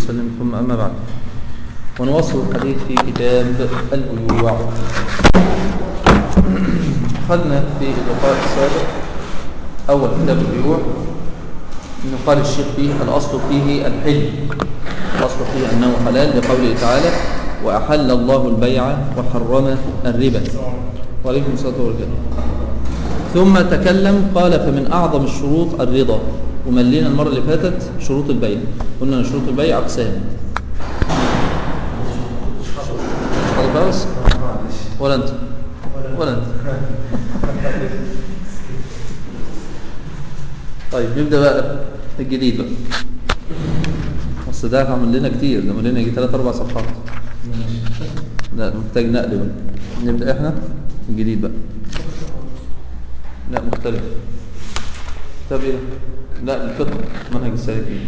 وسلم ثم أما بعد ونواصل الحديث في كتاب البيوع أخذنا في اللقاء السابق أول كتاب البيوع أنه قال الشيخ فيه الأصل فيه الحل الأصل فيه أنه حلال لقوله تعالى وأحل الله البيع وحرم الربا وعليكم الصلاة والسلام ثم تكلم قال فمن أعظم الشروط الرضا وملينا المرة اللي فاتت شروط البيع قلنا أن شروط البيع أقسام خلاص ولا أنت ولا أنت طيب نبدأ بقى الجديد بقى أصل ده عمل لنا كتير ده عمل لنا يجي 3 4 صفحات لا محتاج نقل بقى نبدأ احنا الجديد بقى لا مختلف كتاب ايه لا الفقه منهج السالكين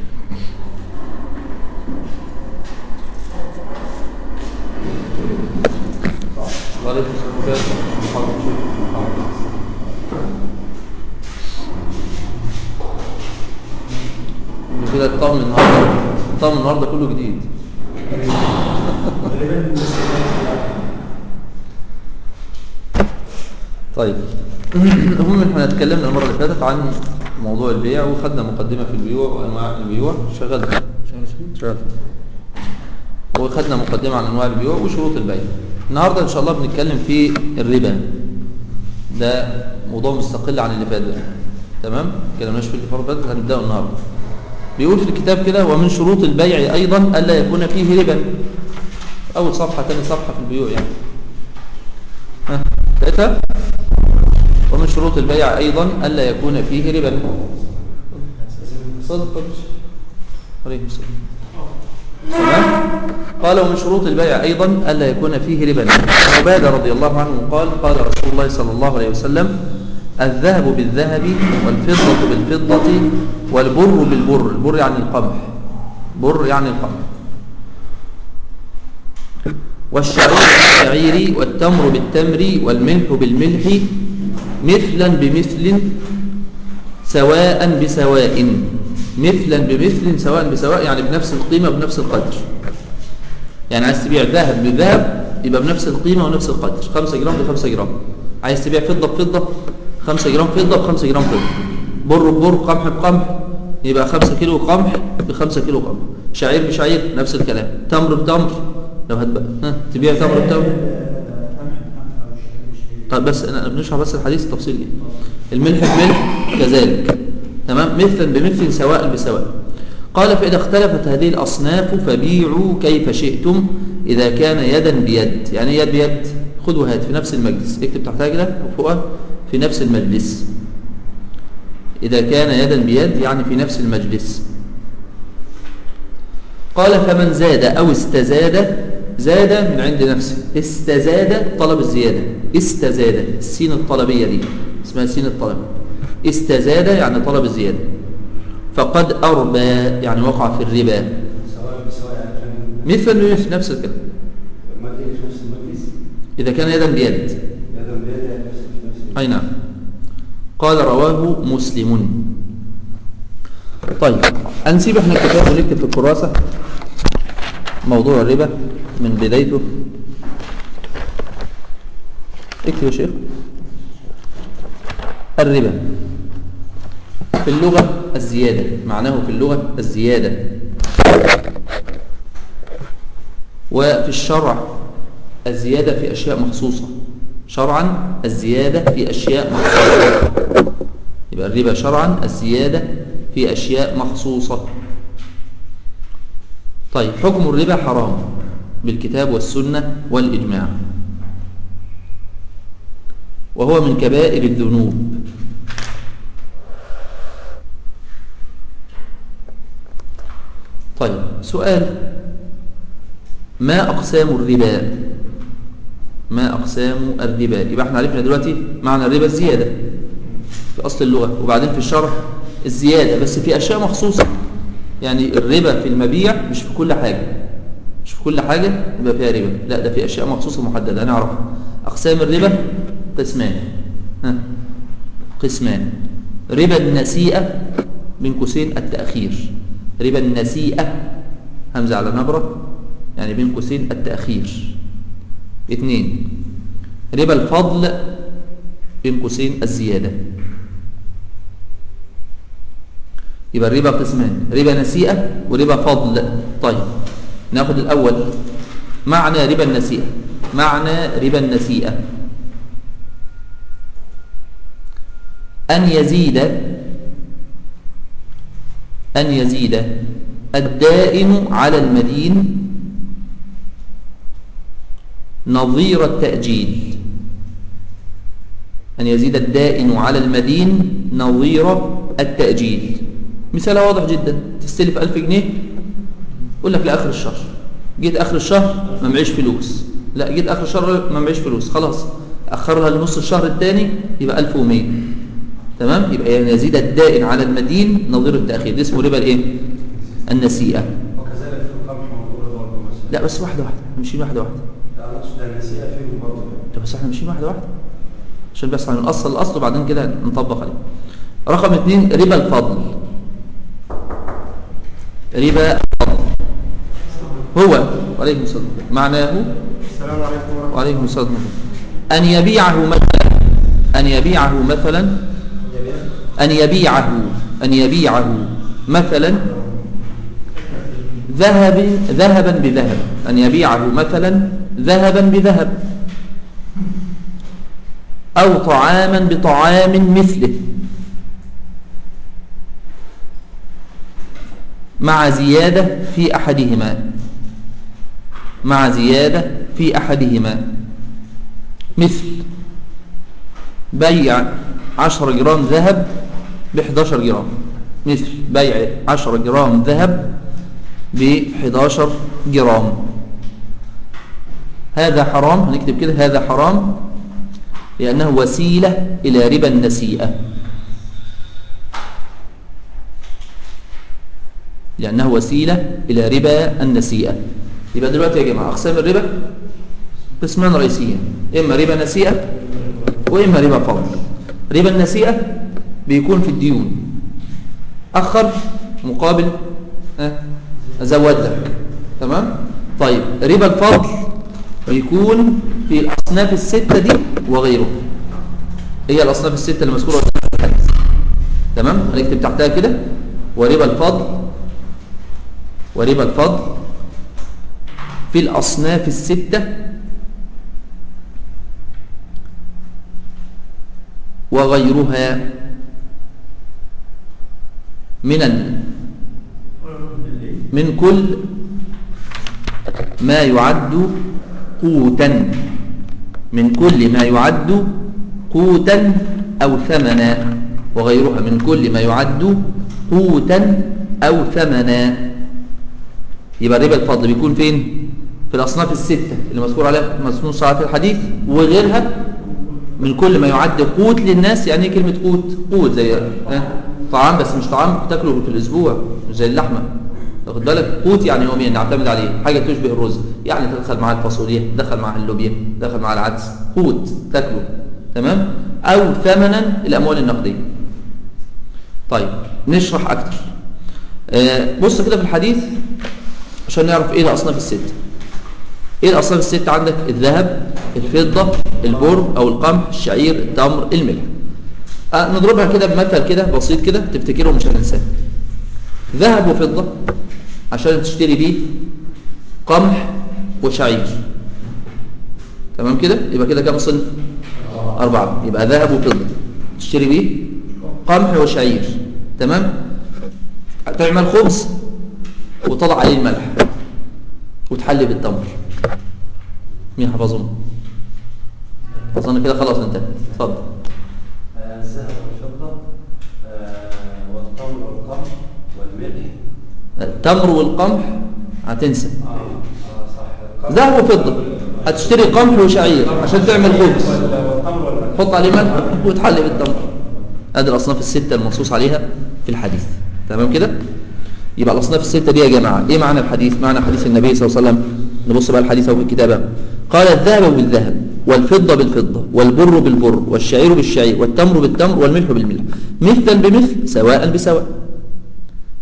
وعليكم السلام كده الطعم النهارده الطعم النهارده كله جديد طيب المهم احنا اتكلمنا المره اللي فاتت عن موضوع البيع وخدنا مقدمه في البيوع وانواع البيوع شغلت شغلت وخدنا مقدمه عن انواع البيوع وشروط البيع النهارده ان شاء الله بنتكلم في الربا ده موضوع مستقل عن اللي فات ده تمام كلامناش في اللي فات هنبداه النهارده بيقول في الكتاب كده ومن شروط البيع ايضا الا يكون فيه ربا اول صفحه ثاني صفحه في البيوع يعني ها لقيتها ومن شروط البيع أيضا ألا يكون فيه ربا صدق عليكم السلام تمام قال ومن شروط البيع أيضا ألا يكون فيه ربا عبادة رضي الله عنه قال قال رسول الله صلى الله عليه وسلم الذهب بالذهب والفضة بالفضة والبر بالبر البر يعني القمح بر يعني القمح والشعير بالشعير والتمر بالتمر والملح بالملح مثلا بمثل سواء بسواء مثلا بمثل سواء بسواء يعني بنفس القيمة بنفس القدر يعني عايز تبيع ذهب بذهب يبقى بنفس القيمة ونفس القدر 5 جرام ب 5 جرام عايز تبيع فضة بفضة 5 جرام فضة ب 5 جرام فضة بر ببر قمح بقمح يبقى 5 كيلو قمح ب 5 كيلو قمح شعير بشعير نفس الكلام تمر بتمر لو هتبقى ها تبيع تمر بتمر طيب بس انا بنشرح بس الحديث التفصيل دي الملح بملح كذلك تمام مثلا بمثل سواء بسواء قال فإذا اختلفت هذه الأصناف فبيعوا كيف شئتم إذا كان يدا بيد يعني يد بيد خذ وهات في نفس المجلس اكتب تحتها كده وفوقها في نفس المجلس إذا كان يدا بيد يعني في نفس المجلس قال فمن زاد أو استزاد زاد من عند نفسه استزاد طلب الزيادة استزاد السين الطلبية دي اسمها سين الطلب استزاد يعني طلب الزيادة فقد أربى يعني وقع في الربا سواء بسواء مثل نفس نفس الكلام ما تجيش نفس المجلس إذا كان يدا بيد يدا بيد نفس نفس أي نعم قال رواه مسلم طيب هنسيب احنا الكتاب ونكتب في الكراسة موضوع الربا من بدايته اكتب يا شيخ الربا في اللغة الزيادة معناه في اللغة الزيادة وفي الشرع الزيادة في أشياء مخصوصة شرعا الزيادة في أشياء مخصوصة يبقى الربا شرعا الزيادة في أشياء مخصوصة طيب حكم الربا حرام بالكتاب والسنة والإجماع وهو من كبائر الذنوب طيب سؤال ما أقسام الربا ما أقسام الربا يبقى احنا عرفنا دلوقتي معنى الربا الزيادة في أصل اللغة وبعدين في الشرح الزيادة بس في أشياء مخصوصة يعني الربا في المبيع مش في كل حاجة مش في كل حاجة يبقى فيها ربا لا ده في أشياء مخصوصة محددة هنعرفها أقسام الربا قسمان ها قسمان ربا النسيئة من قوسين التأخير ربا النسيئة همزة على نبرة يعني بين قوسين التأخير اثنين ربا الفضل بين قوسين الزيادة يبقى الربا قسمان ربا نسيئة وربا فضل طيب ناخد الأول معنى ربا النسيئة معنى ربا النسيئة أن يزيد أن يزيد الدائن على المدين نظير التأجيل أن يزيد الدائن على المدين نظير التأجيل مثالها واضح جدا تستلف ألف جنيه يقول لك لآخر الشهر جيت آخر الشهر ما معيش فلوس لا جيت آخر الشهر ما معيش فلوس خلاص أخرها لنص الشهر الثاني يبقى 1100 تمام يبقى يعني يزيد الدائن على المدين نظير التأخير ده اسمه ربا الايه النسيئة وكذلك في القمح موضوع برضه مثلا لا بس واحدة واحدة ماشيين واحدة واحدة لا انا اقصد النسيئه فيهم برضه طب بس احنا ماشيين واحدة واحدة عشان بس من الأصل الأصل وبعدين كده نطبق عليه رقم اثنين ربا الفضل ربا الفضل هو وعليكم السلام معناه السلام عليكم ورحمه وعليكم السلام أن يبيعه مثلا أن يبيعه مثلا الله أن يبيعه أن يبيعه مثلا ذهب ذهبا بذهب أن يبيعه مثلا ذهبا بذهب أو طعاما بطعام مثله مع زيادة في أحدهما مع زيادة في أحدهما مثل بيع 10 جرام ذهب ب 11 جرام مثل بيع 10 جرام ذهب ب 11 جرام هذا حرام هنكتب كده هذا حرام لأنه وسيلة إلى ربا النسيئة لأنه وسيلة إلى ربا النسيئة يبقى دلوقتي يا جماعة أقسام الربا قسمان رئيسيين إما ربا نسيئة وإما ربا فضل ربا النسيئة بيكون في الديون أخر مقابل ها، أزود لك تمام طيب ربا الفضل بيكون في الأصناف الستة دي وغيره هي الأصناف الستة اللي مذكورة في الحديث تمام هنكتب تحتها كده وربا الفضل وربا الفضل في الأصناف الستة وغيرها من ال- من كل ما يعد قوتا من كل ما يعد قوتا أو ثمنا وغيرها من كل ما يعد قوتا أو ثمنا يبقى ربا الفضل بيكون فين في الأصناف الستة اللي مذكور عليها مذكور عليها في الحديث وغيرها من كل ما يعد قوت للناس يعني ايه كلمة قوت قوت زي اه طعام بس مش طعام تاكله في الأسبوع مش زي اللحمة واخد بالك قوت يعني يوميا نعتمد عليه حاجة تشبه الرز يعني تدخل معاها الفاصوليا تدخل معاها اللوبيا تدخل معاها العدس قوت تاكله تمام أو ثمنا الأموال النقدية طيب نشرح أكتر آه بص كده في الحديث عشان نعرف ايه الأصناف الستة ايه الأصناف الستة عندك الذهب الفضة البر أو القمح الشعير التمر الملح آه نضربها كده بمثل كده بسيط كده تفتكره مش هننساه ذهب وفضة عشان تشتري بيه قمح وشعير تمام كده يبقى كده كام صنف أربعة يبقى ذهب وفضة تشتري بيه قمح وشعير تمام تعمل خبز وتضع عليه الملح وتحلي بالتمر مين حفظهم اظن كده خلاص انتهى اتفضل آه، الذهب والفضه آه، والتمر والقمح والملح التمر والقمح هتنسى اه اه صح القمح ذهب وفضة هتشتري قمح وشعير عشان تعمل خبز وال- والتمر والملح حط عليه ملح وتحلي بالتمر ادي الاصناف السته المنصوص عليها في الحديث تمام كده يبقى الاصناف السته دي يا جماعه ايه معنى الحديث معنى حديث النبي صلى الله عليه وسلم نبص بقى الحديث اهو في الكتاب قال الذهب بالذهب والفضه بالفضه والبر بالبر والشعير بالشعير والتمر بالتمر والملح بالملح مثلا بمثل سواء بسواء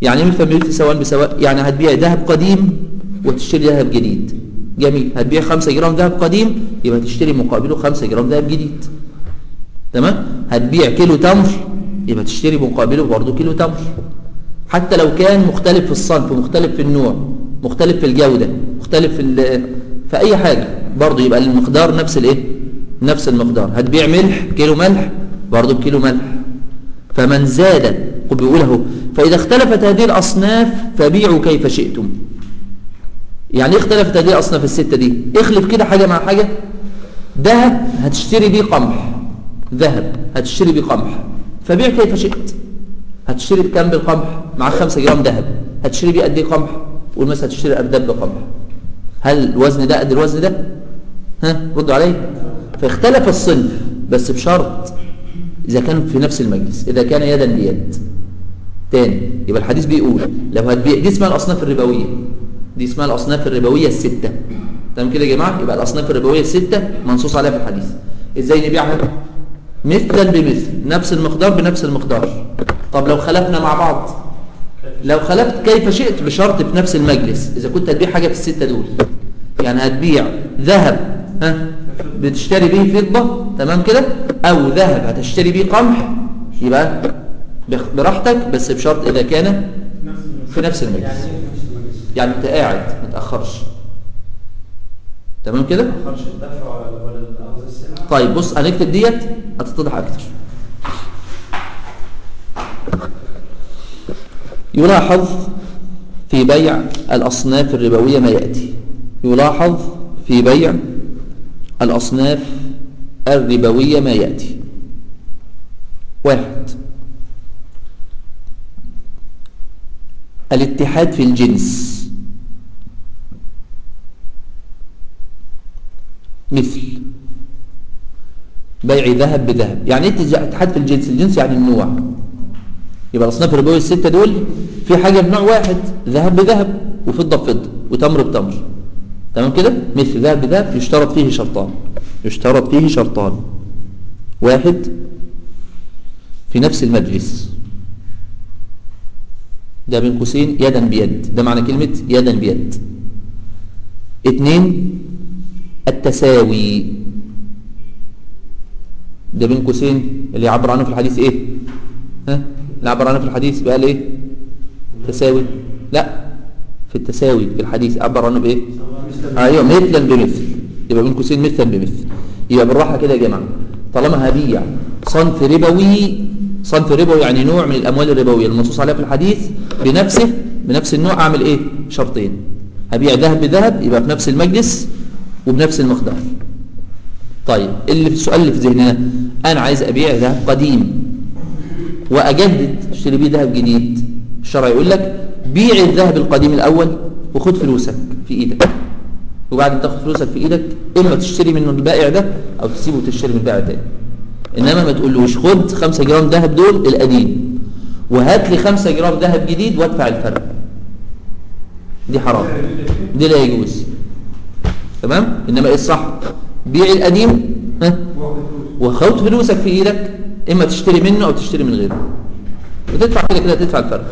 يعني ايه مثل بمثل سواء بسواء يعني هتبيع ذهب قديم وتشتري ذهب جديد جميل هتبيع 5 جرام ذهب قديم يبقى تشتري مقابله 5 جرام ذهب جديد تمام هتبيع كيلو تمر يبقى تشتري مقابله برضه كيلو تمر حتى لو كان مختلف في الصنف مختلف في النوع مختلف في الجودة مختلف في ال- في أي حاجة برضه يبقى المقدار نفس الايه نفس المقدار هتبيع ملح كيلو ملح برضه بكيلو ملح فمن زاد بيقول اهو فإذا اختلفت هذه الأصناف فبيعوا كيف شئتم يعني ايه اختلفت هذه الأصناف الستة دي اخلف كده حاجة مع حاجة ذهب هتشتري بيه قمح ذهب هتشتري بيه قمح فبيع كيف شئت هتشتري بكام بالقمح مع 5 جرام ذهب هتشتري بيه قد ايه قمح قول مثلا هتشتري أرداب بقمح هل الوزن ده قد الوزن ده ها ردوا علي فاختلف الصنف بس بشرط إذا كان في نفس المجلس إذا كان يدا بيد تاني يبقى الحديث بيقول لو هتبيع دي اسمها الأصناف الربوية دي اسمها الأصناف الربوية الستة تمام كده يا جماعة يبقى الأصناف الربوية الستة منصوص عليها في الحديث إزاي نبيعها مثلا بمثل نفس المقدار بنفس المقدار طب لو خلفنا مع بعض لو خلفت كيف شئت بشرط في نفس المجلس إذا كنت هتبيع حاجة في الستة دول يعني هتبيع ذهب ها بتشتري به فضة تمام كده أو ذهب هتشتري به قمح يبقى بخ- براحتك بس بشرط إذا كان في نفس المجلس يعني ايه في نفس المجلس؟ يعني انت قاعد ما تأخرش تمام كده ما خرج الدفع ولا ولا الأخذ السلعة طيب بص هنكتب ديت هتتضح اكتر يلاحظ في بيع الأصناف الربوية ما يأتي يلاحظ في بيع الأصناف الربوية ما يأتي واحد الاتحاد في الجنس مثل بيع ذهب بذهب يعني ايه تج- اتحاد في الجنس الجنس يعني النوع يبقى الاصناف الربويه السته دول في حاجه بنوع واحد ذهب بذهب وفضه بفضه وتمر بتمر تمام كده مثل ذهب بذهب يشترط فيه شرطان يشترط فيه شرطان واحد في نفس المجلس ده بين قوسين يدا بيد ده معنى كلمة يدا بيد اتنين التساوي ده بين قوسين اللي يعبر عنه في الحديث ايه ها اللي يعبر عنه في الحديث بقى ايه تساوي لا في التساوي في الحديث عبر عنه بايه ايوه مثلا بمثل يبقى بين قوسين مثلا بمثل يبقى بالراحه كده يا جماعه طالما هبيع صنف ربوي صنف ربوي يعني نوع من الاموال الربويه المنصوص عليها في الحديث بنفسه بنفس النوع اعمل ايه شرطين هبيع ذهب بذهب يبقى في نفس المجلس وبنفس المقدار طيب اللي في السؤال اللي في ذهننا انا عايز ابيع ذهب قديم واجدد اشتري بيه ذهب جديد الشرع يقول لك بيع الذهب القديم الاول وخد فلوسك في ايدك وبعد ما تاخد فلوسك في ايدك اما تشتري منه البائع ده او تسيبه وتشتري من بائع تاني انما ما تقولوش خد 5 جرام ذهب دول القديم وهات لي 5 جرام ذهب جديد وادفع الفرق دي حرام دي لا يجوز تمام انما ايه الصح بيع القديم ها وخد فلوسك في ايدك اما تشتري منه او تشتري من غيره وتدفع كده كده تدفع الفرق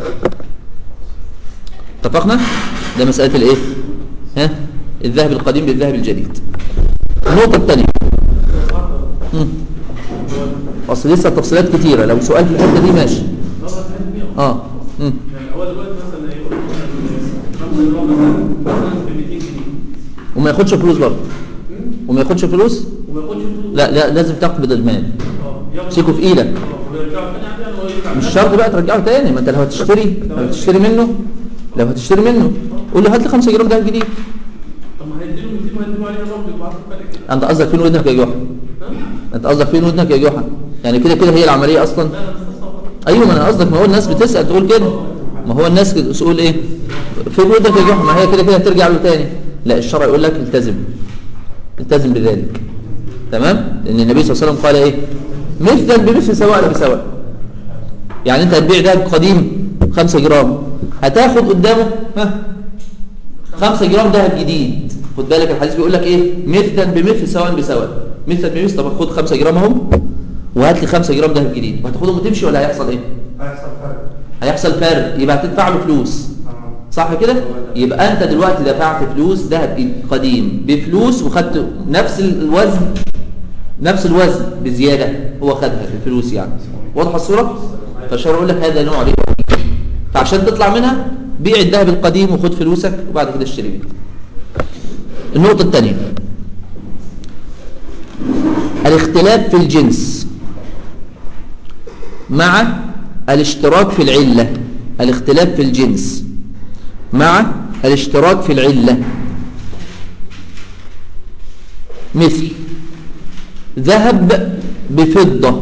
اتفقنا ده مسألة الايه ها الذهب القديم بالذهب الجديد النقطة الثانية مم. اصل لسه التفصيلات كتيرة لو سؤال في الحتة دي ماشي اه مم. يعني هو دلوقتي مثلا يقول مثلا 5 جرام مثلا مثلا ب 200 جنيه وما ياخدش فلوس برضه وما ياخدش فلوس وما ياخدش فلوس لا لا لازم تقبض المال اه ياخد تمسكه في ايدك اه ويرجعوا تاني عندنا ولا يرجع مش شرط بقى ترجعه تاني ما انت لو هتشتري لو هتشتري منه لو هتشتري منه قول له هات لي 5 جرام دهب جديد طب ما هيديله 200 وهيديله عليها برضه يبقى عارف فرق كده انت قصدك فين ودنك يا جحا ها؟ انت قصدك فين ودنك يا جحا يعني كده كده هي العمليه اصلا لا انا بستصعب ايوه ما انا قصدك ما هو الناس بتسال تقول كده ما هو الناس كده تقول ايه فين ودنك يا جحا ما هي كده كده هترجع له تاني لا الشرع يقول لك التزم التزم بذلك تمام لان النبي صلى الله عليه وسلم قال ايه مثلا بمثل سواء بسواء يعني انت هتبيع دهب قديم 5 جرام هتاخد قدامه ها 5 جرام دهب جديد خد بالك الحديث بيقول لك ايه مثلا بمثل سواء بسواء مثلا بمثل طب خد 5 جرام اهم وهات لي 5 جرام دهب جديد وهتاخدهم وتمشي ولا هيحصل ايه هيحصل فرق هيحصل فرق يبقى هتدفع له فلوس صح كده يبقى انت دلوقتي دفعت فلوس ذهب قديم بفلوس وخدت نفس الوزن نفس الوزن بزياده هو خدها بفلوس يعني واضحه الصوره فالشرع يقول لك هذا نوع ربا فعشان تطلع منها بيع الذهب القديم وخد فلوسك وبعد كده اشتري بيه النقطه الثانيه الاختلاف في الجنس مع الاشتراك في العله الاختلاف في الجنس مع الاشتراك في العلة مثل ذهب بفضة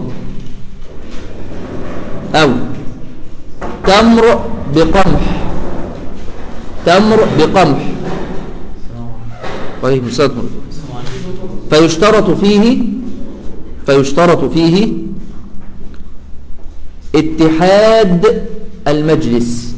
أو تمر بقمح تمر بقمح وعليكم السلام فيشترط فيه فيشترط فيه اتحاد المجلس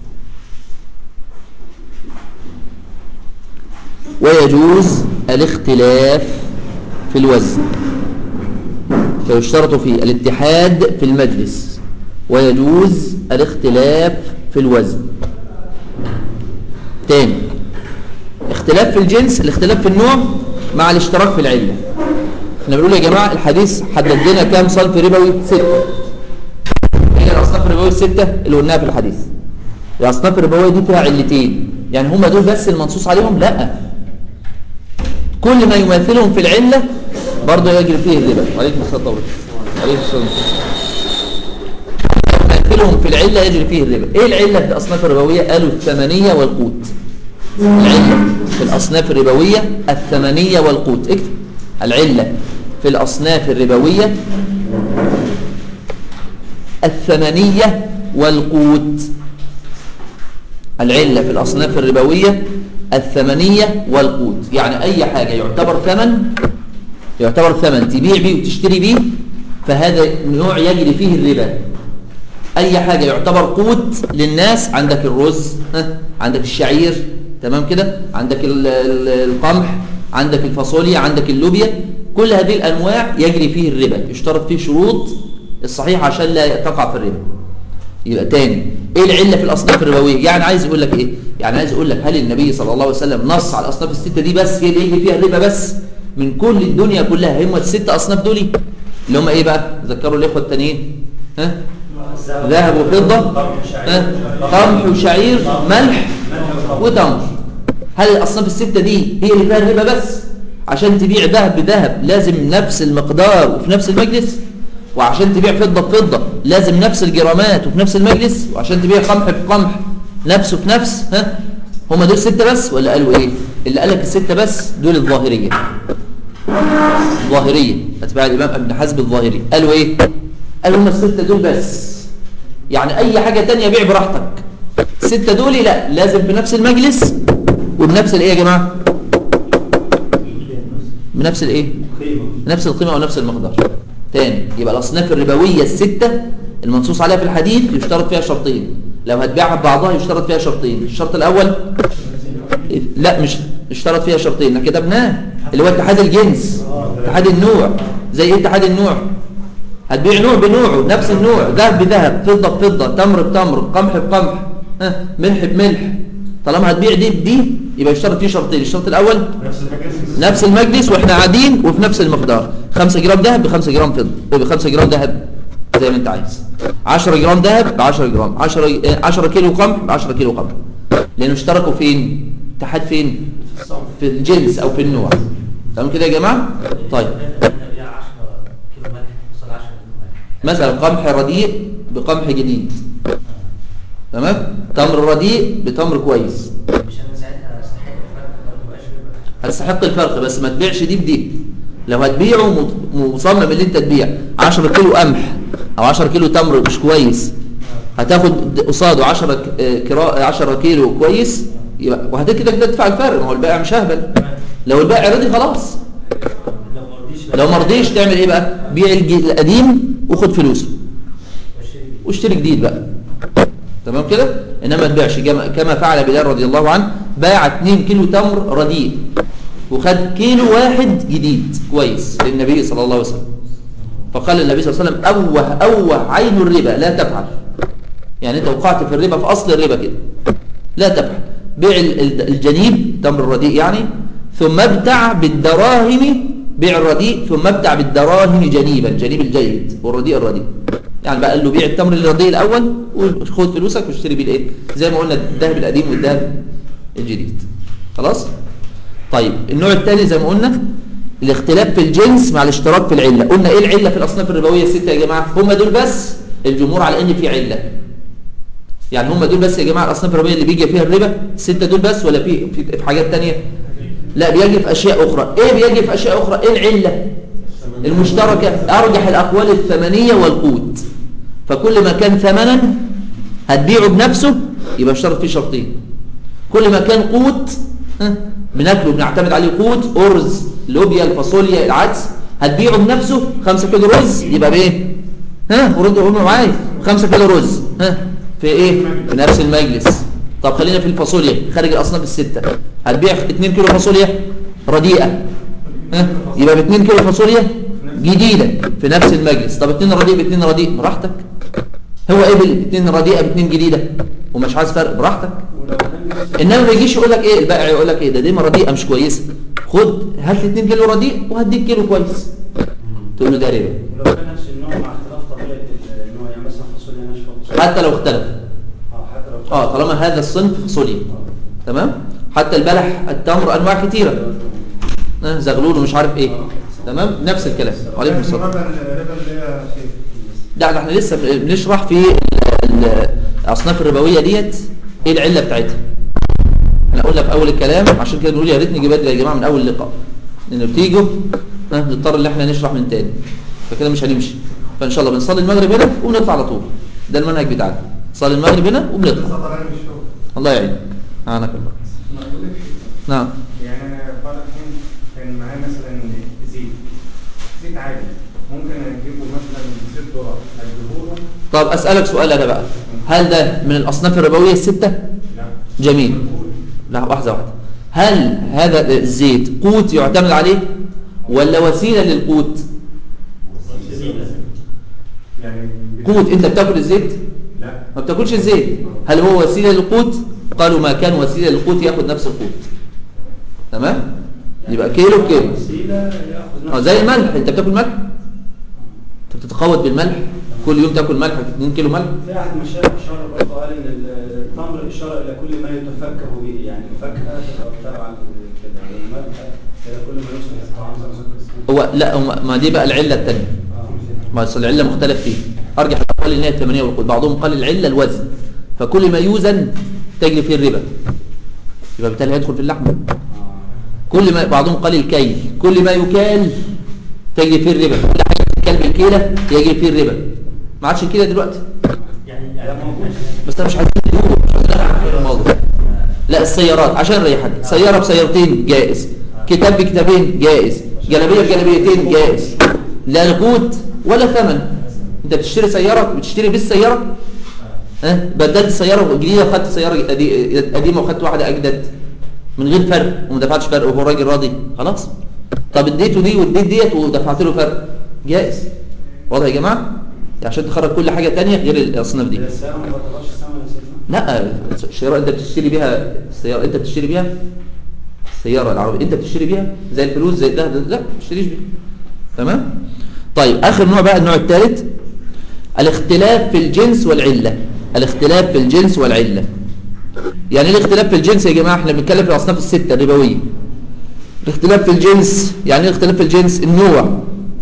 ويجوز الاختلاف في الوزن فيشترط فيه الاتحاد في المجلس ويجوز الاختلاف في الوزن تاني اختلاف في الجنس الاختلاف في النوع مع الاشتراك في العلة احنا بنقول يا جماعة الحديث حدد لنا كام صنف ربوي ستة هي الأصناف الربوية الستة اللي قلناها في الحديث الأصناف الربوية دي فيها علتين يعني هما دول بس المنصوص عليهم لا كل ما يماثلهم في العلة برضه يجري فيه الربا وعليكم السلام طبعا عليكم السلام يماثلهم في العلة يجري فيه الربا ايه العلة في الأصناف الربوية قالوا الثمنية والقوت العلة في الأصناف الربوية الثمنية والقوت اكتب العلة في الأصناف الربوية الثمنية والقوت العلة في الأصناف الربوية الثمنية والقوت يعني أي حاجة يعتبر ثمن يعتبر ثمن تبيع بيه وتشتري بيه فهذا نوع يجري فيه الربا أي حاجة يعتبر قوت للناس عندك الرز ها؟ عندك الشعير تمام كده عندك ال- ال- القمح عندك الفاصوليا عندك اللوبيا كل هذه الأنواع يجري فيه الربا يشترط فيه شروط الصحيح عشان لا تقع في الربا يبقى تاني ايه العله في الاصناف الربويه يعني عايز يقول لك ايه يعني عايز يقول لك هل النبي صلى الله عليه وسلم نص على الاصناف السته دي بس هي اللي يجي فيها الربا بس من كل الدنيا كلها هم الست اصناف دول اللي هم ايه بقى ذكروا الاخوه التانيين ها ذهب وفضه ها قمح وشعير ملح وتمر هل الاصناف السته دي هي اللي فيها الربا بس عشان تبيع ذهب بذهب لازم نفس المقدار وفي نفس المجلس وعشان تبيع فضة بفضة لازم نفس الجرامات وفي نفس المجلس وعشان تبيع قمح بقمح نفسه في نفس ها هما دول ستة بس ولا قالوا ايه اللي قالك الستة بس دول الظاهرية الظاهرية اتباع الامام ابن حزم الظاهري قالوا ايه قالوا هما الستة دول بس يعني اي حاجة تانية بيع براحتك الستة دول لا لازم في نفس المجلس وبنفس الايه يا جماعة بنفس الايه نفس القيمة ونفس المقدار تاني يبقى الأصناف الربوية الستة المنصوص عليها في الحديث يشترط فيها شرطين لو هتبيعها ببعضها يشترط فيها شرطين الشرط الأول لا مش اشترط فيها شرطين احنا كتبناه اللي هو اتحاد الجنس اتحاد النوع زي ايه اتحاد النوع هتبيع نوع بنوعه نفس النوع ذهب بذهب فضة بفضة تمر بتمر قمح بقمح ها ملح بملح طالما هتبيع دي بدي يبقى يشترط فيه شرطين الشرط الأول نفس المجلس نفس المجلس واحنا قاعدين وفي نفس المقدار 5 جرام ذهب ب 5 جرام فضه ب 5 جرام ذهب زي ما انت عايز 10 جرام ذهب ب 10 جرام 10 10 كيلو قمح ب 10 كيلو قمح لانه اشتركوا فين اتحاد فين في الجنس او في النوع تمام كده يا جماعه طيب مثلا قمح رديء بقمح جديد تمام تمر رديء بتمر كويس هتستحق الفرق بس ما تبيعش دي بدي لو هتبيعه مط- مصمم اللي انت تبيع 10 كيلو قمح او 10 كيلو تمر مش كويس هتاخد قصاده 10 ك- آه، كرا 10 كيلو كويس يبقى وهت كده كده تدفع الفرق ما هو البائع مش اهبل لو البائع رضي خلاص لو ما رضيش تعمل ايه بقى بيع الج- القديم وخد فلوسه واشتري جديد بقى تمام كده انما ما تبيعش كما كما فعل بلال رضي الله عنه باع 2 كيلو تمر رديء وخد كيلو واحد جديد كويس للنبي صلى الله عليه وسلم فقال النبي صلى الله عليه وسلم اوه اوه عين الربا لا تفعل يعني انت وقعت في الربا في اصل الربا كده لا تفعل بيع ال- ال- الجنيب تمر الرديء يعني ثم ابتع بالدراهم بيع الرديء ثم ابتع بالدراهم جنيبا جنيب الجيد والرديء الرديء يعني بقى قال له بيع التمر الرديء الاول وخد فلوسك واشتري بيه الايه زي ما قلنا الذهب القديم والذهب الجديد خلاص طيب النوع الثاني زي ما قلنا الاختلاف في الجنس مع الاشتراك في العله قلنا ايه العله في الاصناف الربويه السته يا جماعه هم دول بس الجمهور على ان في عله يعني هم دول بس يا جماعه الاصناف الربويه اللي بيجي فيها الربا السته دول بس ولا في في, في حاجات تانية لا بيجي في اشياء اخرى ايه بيجي في اشياء اخرى ايه العله المشتركه ارجح الاقوال الثمنيه والقوت فكل ما كان ثمنا هتبيعه بنفسه يبقى اشترط فيه شرطين كل ما كان قوت ها، بناكله بنعتمد عليه قوت ارز لوبيا الفاصوليا العدس هتبيعه بنفسه 5 كيلو رز يبقى بايه ها ورد قولوا معايا 5 كيلو رز ها في ايه في نفس المجلس طب خلينا في الفاصوليا خارج الاصناف السته هتبيع 2 كيلو فاصوليا رديئه ها يبقى ب 2 كيلو فاصوليا جديده في نفس المجلس طب 2 رديء ب 2 رديء براحتك هو ايه بال 2 رديئه ب 2 جديده ومش عايز فرق براحتك ولو كان نفس انما ما يجيش يقول لك ايه البائع يقول لك ايه ده دي رديئه مش كويسه خد هات لي 2 كيلو رديء وهديك كيلو كويس تقول له ده ربا ولو كان نفس النوع مع اختلاف طبيعه النوع يعني مثلا فاصوليا ناشفه وفاصوليا حتى لو اختلف اه حتى لو اه طالما هذا الصنف فاصوليا تمام حتى البلح التمر انواع كتيره آه، زغلول ومش عارف ايه تمام نفس الكلام وعليكم السلام الربا الربا اللي هي شيء لا ده احنا لسه بنشرح في ال- ال- الاصناف الربويه ديت ايه العله بتاعتها احنا قلنا في اول الكلام عشان كده نقول يا ريت نجي بدري يا جماعه من اول اللقاء لان بتيجوا ها، نضطر ان احنا نشرح من تاني فكده مش هنمشي فان شاء الله بنصلي المغرب هنا ونطلع على طول ده المنهج بتاعنا نصلي المغرب هنا وبنطلع صدر علم الشغل الله يعينك اعانك الله ما أقولكش. نعم يعني انا فرق كان كان معايا مثلا زيت زيت عادي ممكن اجيبه مثلا زيت ذره اجيبه له طب اسالك سؤال انا بقى هل ده من الاصناف الربويه السته لا جميل لا واحدة واحدة هل هذا الزيت قوت يعتمد عليه ولا وسيلة للقوت يعني قوت انت بتاكل الزيت لا ما بتاكلش الزيت هل هو وسيلة للقوت قالوا ما كان وسيلة للقوت ياخد نفس القوت تمام يبقى كيلو بكيلو وسيله ياخذ اه نفس زي الملح انت بتاكل ملح انت بتتقوت بالملح كل يوم تاكل ملح 2 كيلو ملح في احد مشايخ اشار برضه قال ان التمر اشاره الى كل ما يتفكه به يعني فكهه او تبع كده والملح الى كل ما يصبح طعاما هو لا هو ما دي بقى العلة الثانية اه ما أصل العلة مختلف فيه أرجح الأقوال إن هي الثمانية والقوت بعضهم قال العلة الوزن فكل ما يوزن تجري فيه الربا يبقى بالتالي هيدخل في اللحم كل ما بعضهم قال الكيل كل ما يكال تجري فيه الربا كل حاجة بتتكال بالكيلة يجري فيه الربا ما عادش الكيلة دلوقتي يعني يعني موجود بس أنا مش عايزين نقول مش عايزين نلعب في الموضوع لا السيارات عشان نريحك سيارة بسيارتين جائز كتاب بكتابين جائز جلابية بجلابيتين جائز لا نقود ولا ثمن انت بتشتري سيارة بتشتري بالسيارة ها بدلت سيارة جديدة وخدت سيارة قدي- قديمة وخدت واحدة أجدد من غير فرق وما دفعتش فرق وهو راجل راضي خلاص طب اديته دي واديت ديت ودفعت له فرق جائز واضح يا جماعة عشان تخرج كل حاجة تانية غير الأصناف دي هي السياره ما تعتبرش ثمن يا سيدنا لا الشراء انت بتشتري بيها السيارة انت بتشتري بيها السيارة العربية انت بتشتري بيها زي الفلوس زي ده, ده لا ما بتشتريش بيها تمام طيب اخر نوع بقى النوع الثالث الاختلاف في الجنس والعلة الاختلاف في الجنس والعلة يعني ايه الاختلاف في الجنس يا جماعة احنا بنتكلم في الاصناف الستة الربوية الاختلاف في الجنس يعني ايه الاختلاف في الجنس النوع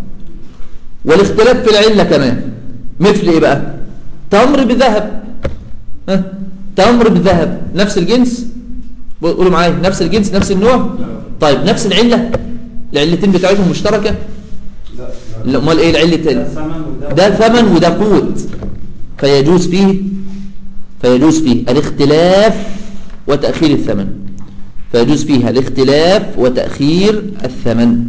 والاختلاف في العلة كمان مثل ايه بقى تمر بذهب ها تمر بذهب نفس الجنس قولوا معايا نفس الجنس نفس النوع طيب نفس العلة العلتين بتاعتهم مشتركة لا لا امال ايه العلة ده التانية ثمن وده ده ثمن وده قوت فيجوز فيه فيجوز فيه الاختلاف وتأخير الثمن فيجوز فيها الاختلاف وتأخير الثمن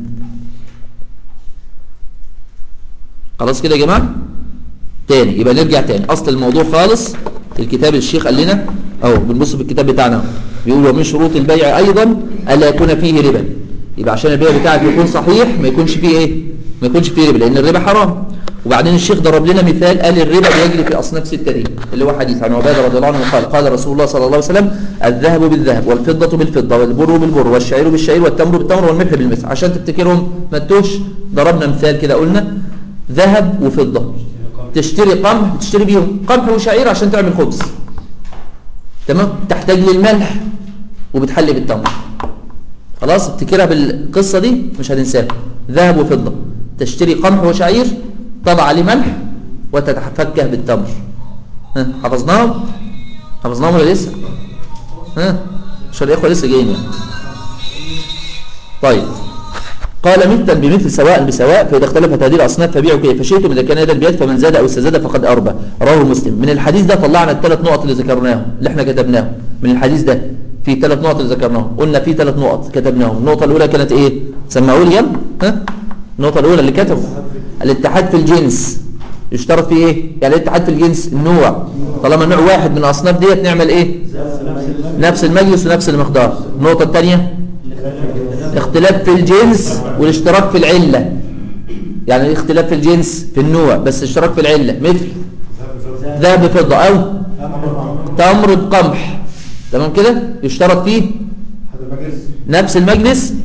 خلاص كده يا جماعة تاني يبقى نرجع تاني أصل الموضوع خالص الكتاب الشيخ قال لنا أهو بنبص في الكتاب بتاعنا أهو. بيقول ومن شروط البيع أيضا ألا يكون فيه ربا يبقى عشان البيع بتاعك يكون صحيح ما يكونش فيه إيه ما يكونش فيه ربا لأن الربا حرام وبعدين الشيخ ضرب لنا مثال قال الربا بيجري في اصناف سته دي اللي هو حديث عن عباده رضي الله عنه قال قال رسول الله صلى الله عليه وسلم الذهب بالذهب والفضه بالفضه والبر بالبر والشعير بالشعير والتمر بالتمر والملح بالملح عشان تفتكرهم ما تتوهش ضربنا مثال كده قلنا ذهب وفضه تشتري قمح تشتري بيهم قمح وشعير عشان تعمل خبز تمام تحتاج للملح وبتحلي بالتمر خلاص افتكرها بالقصة دي مش هتنساها ذهب وفضة تشتري قمح وشعير تضع عليه ملح وتتفكه بالتمر ها حفظناهم حفظناهم ولا لسه ها عشان الاخوه لسه جايين يعني طيب قال مثلا بمثل سواء بسواء فإذا اختلفت هذه الأصناف فبيعوا كيف شئتم إذا كان يدا بيد فمن زاد أو استزاد فقد أربى رواه مسلم من الحديث ده طلعنا الثلاث نقط اللي ذكرناهم اللي احنا كتبناهم من الحديث ده في ثلاث نقط اللي ذكرناهم قلنا في ثلاث نقط كتبناهم النقطة الأولى كانت إيه سمعوا لي يلا ها النقطة الأولى اللي كتبوا الاتحاد في الجنس يشترط فيه إيه يعني الاتحاد في الجنس النوع طالما نوع واحد من الأصناف ديت نعمل إيه نفس المجلس ونفس المقدار النقطة الثانية اختلاف في الجنس والاشتراك في العلة يعني اختلاف في الجنس في النوع بس اشتراك في العلة مثل ذهب بفضة أو تمر بقمح تمام كده يشترط فيه نفس المجلس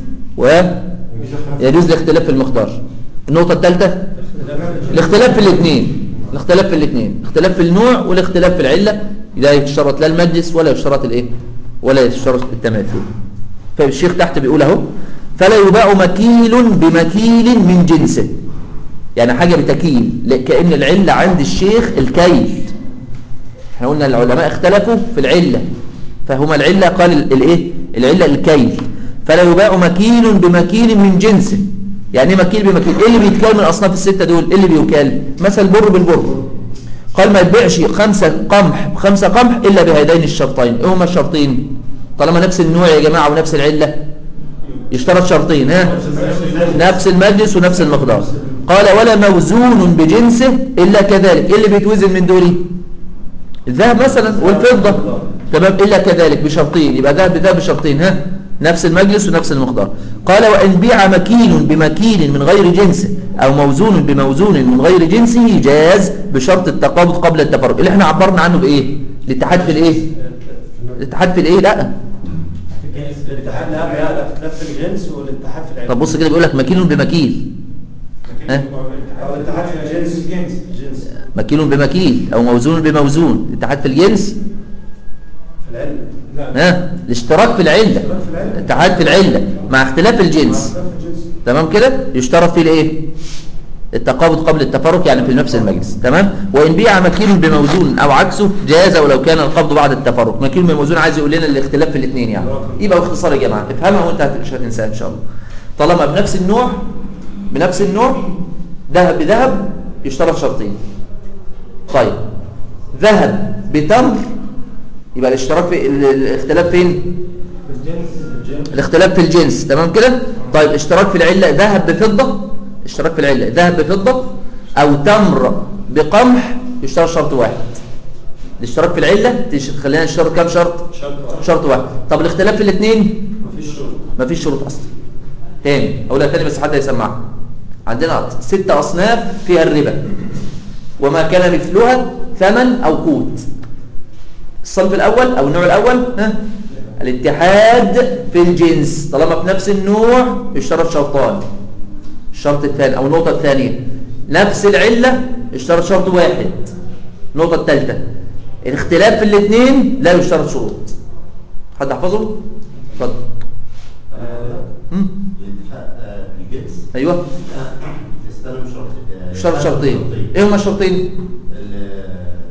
ويجوز الاختلاف في المقدار النقطة الثالثة الاختلاف في الاثنين الاختلاف في الاثنين اختلاف في النوع والاختلاف في العلة لا يشترط لا المجلس ولا يشترط الايه ولا يشترط التماثل فالشيخ تحت بيقول اهو فلا يباع مكيل بمكيل من جنسه يعني حاجة بتكيل كأن العلة عند الشيخ الكيل احنا قلنا العلماء اختلفوا في العلة فهما العلة قال الايه العلة الكيل فلا يباع مكيل بمكيل من جنسه يعني ايه مكيل بمكيل ايه اللي بيتكال من الاصناف الستة دول ايه اللي بيكال مثلا البر بالبر قال ما يبيعش خمسة قمح بخمسة قمح الا بهذين الشرطين ايه هما الشرطين طالما نفس النوع يا جماعة ونفس العلة يشترط شرطين ها نفس المجلس ونفس المقدار قال ولا موزون بجنسه إلا كذلك إيه اللي بيتوزن من دولي الذهب مثلا والفضة تمام إلا كذلك بشرطين يبقى ذهب بذهب بشرطين ها نفس المجلس ونفس المقدار قال وإن بيع مكيل بمكيل من غير جنسه أو موزون بموزون من غير جنسه جاز بشرط التقابض قبل التفرق اللي احنا عبرنا عنه بإيه الاتحاد في الإيه الاتحاد في الإيه لا الاتحاد لا بيعرف اختلاف في الجنس والاتحاد في العلم طب بص كده بيقول لك مكيل بمكيل ها او الاتحاد في الجنس جنس جنس مكيل بمكيل أو موزون بموزون الاتحاد في الجنس في العلم ها الاشتراك في العلة الاتحاد في العلة مع اختلاف الجنس تمام كده يشترط فيه الايه التقابض قبل التفرق يعني في نفس المجلس تمام وان بيع مكيل بموزون او عكسه جاز ولو كان القبض بعد التفرق مكيل بموزون عايز يقول لنا الاختلاف في الاثنين يعني يبقى باختصار يا جماعه افهمها وانت مش هتنساها ان شاء الله طالما بنفس النوع بنفس النوع ذهب بذهب يشترط شرطين طيب ذهب بتمر يبقى الاشتراك في ال- الاختلاف فين الاختلاف في الجنس تمام كده طيب اشتراك في العلة ذهب بفضة اشتراك في العلة ذهب بفضة او تمر بقمح يشترط شرط واحد الاشتراك في العلة تش- خلينا نشترط كام شرط شرط واحد شرط واحد طب الاختلاف في الاثنين مفيش شروط مفيش شروط اصلا تاني اقولها تاني بس حد هيسمعها عندنا ست اصناف فيها الربا وما كان مثلها ثمن او قوت الصنف الاول او النوع الاول ها الاتحاد في الجنس طالما في نفس النوع يشترط شرطان الشرط الثاني او النقطه الثانيه نفس العله يشترط شرط واحد النقطه الثالثه الاختلاف في الاثنين لا يشترط شروط حد حفظه اتفضل مم. الاتفاق آه، الجنس ايوه آه، يستلم شرط آه، شرط شرطين ايه هما الشرطين ال-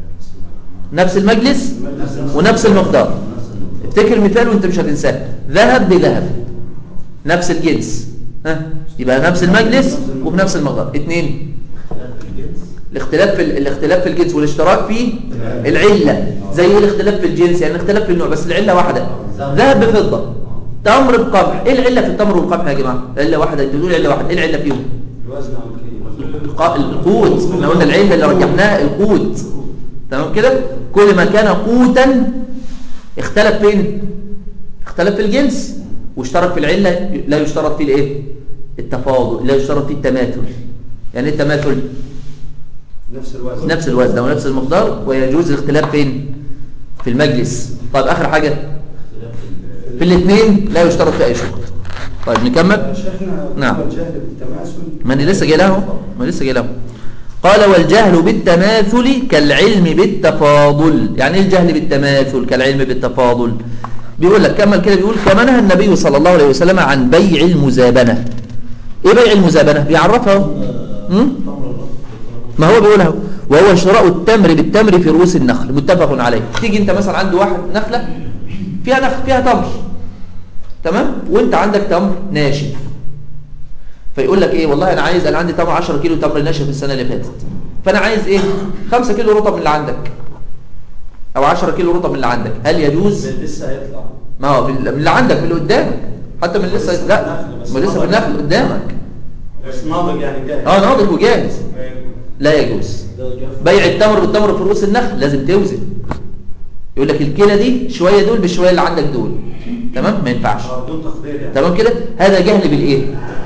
نفس المجلس ونفس المقدار نفس النقطة. افتكر مثال وانت مش هتنساه ذهب بذهب نفس الجنس ها يبقى نفس المجلس وبنفس المقدار اثنين اختلاف الجنس الاختلاف في ال- الاختلاف في الجنس والاشتراك في العله زي ايه الاختلاف في الجنس يعني اختلاف في النوع بس العله واحده ذهب بفضه تمر بقمح ايه العله في التمر والقمح يا جماعه عله واحده انتوا بتقولوا عله واحده ايه العله فيهم الوزن او الكيل الق- القوت احنا قلنا العله اللي رجحناها القوت تمام كده كل ما كان قوتا اختلف فين اختلف في الجنس واشترك في العله لا يشترط فيه الايه التفاضل لا يشترط فيه التماثل يعني ايه التماثل نفس الوزن نفس الوزن ونفس المقدار ويجوز الاختلاف فين في المجلس طيب اخر حاجه في الاثنين لا يشترط في اي شروط طيب نكمل شيخنا نعم. الجهل بالتماثل ما انا لسه جاي له ما أنا لسه جاي له قال والجهل بالتماثل كالعلم بالتفاضل يعني ايه الجهل بالتماثل كالعلم بالتفاضل بيقول لك كمل كده بيقول كما نهى النبي صلى الله عليه وسلم عن بيع المزابنه ايه بيع المزابنه بيعرفها اهو. أمم؟ ما هو بيقولها وهو شراء التمر بالتمر في رؤوس النخل متفق عليه تيجي انت مثلا عند واحد نخله فيها نخل فيها تمر تمام وانت عندك تمر ناشف فيقول لك ايه والله انا عايز انا عندي تمر 10 كيلو تمر ناشف السنه اللي فاتت فانا عايز ايه 5 كيلو رطب من اللي عندك او 10 كيلو رطب من اللي عندك هل يجوز لسه هيطلع ما هو من اللي عندك من اللي قدامك حتى من لسه لا ما لسه في النخل قدامك بس ناضج يعني جاهز اه ناضج وجاهز لا يجوز بيع التمر بالتمر في رؤوس النخل لازم توزن يقول لك الكيله دي شويه دول بالشويه اللي عندك دول تمام ما ينفعش آه، بدون تقدير يعني تمام كده هذا جهل بالايه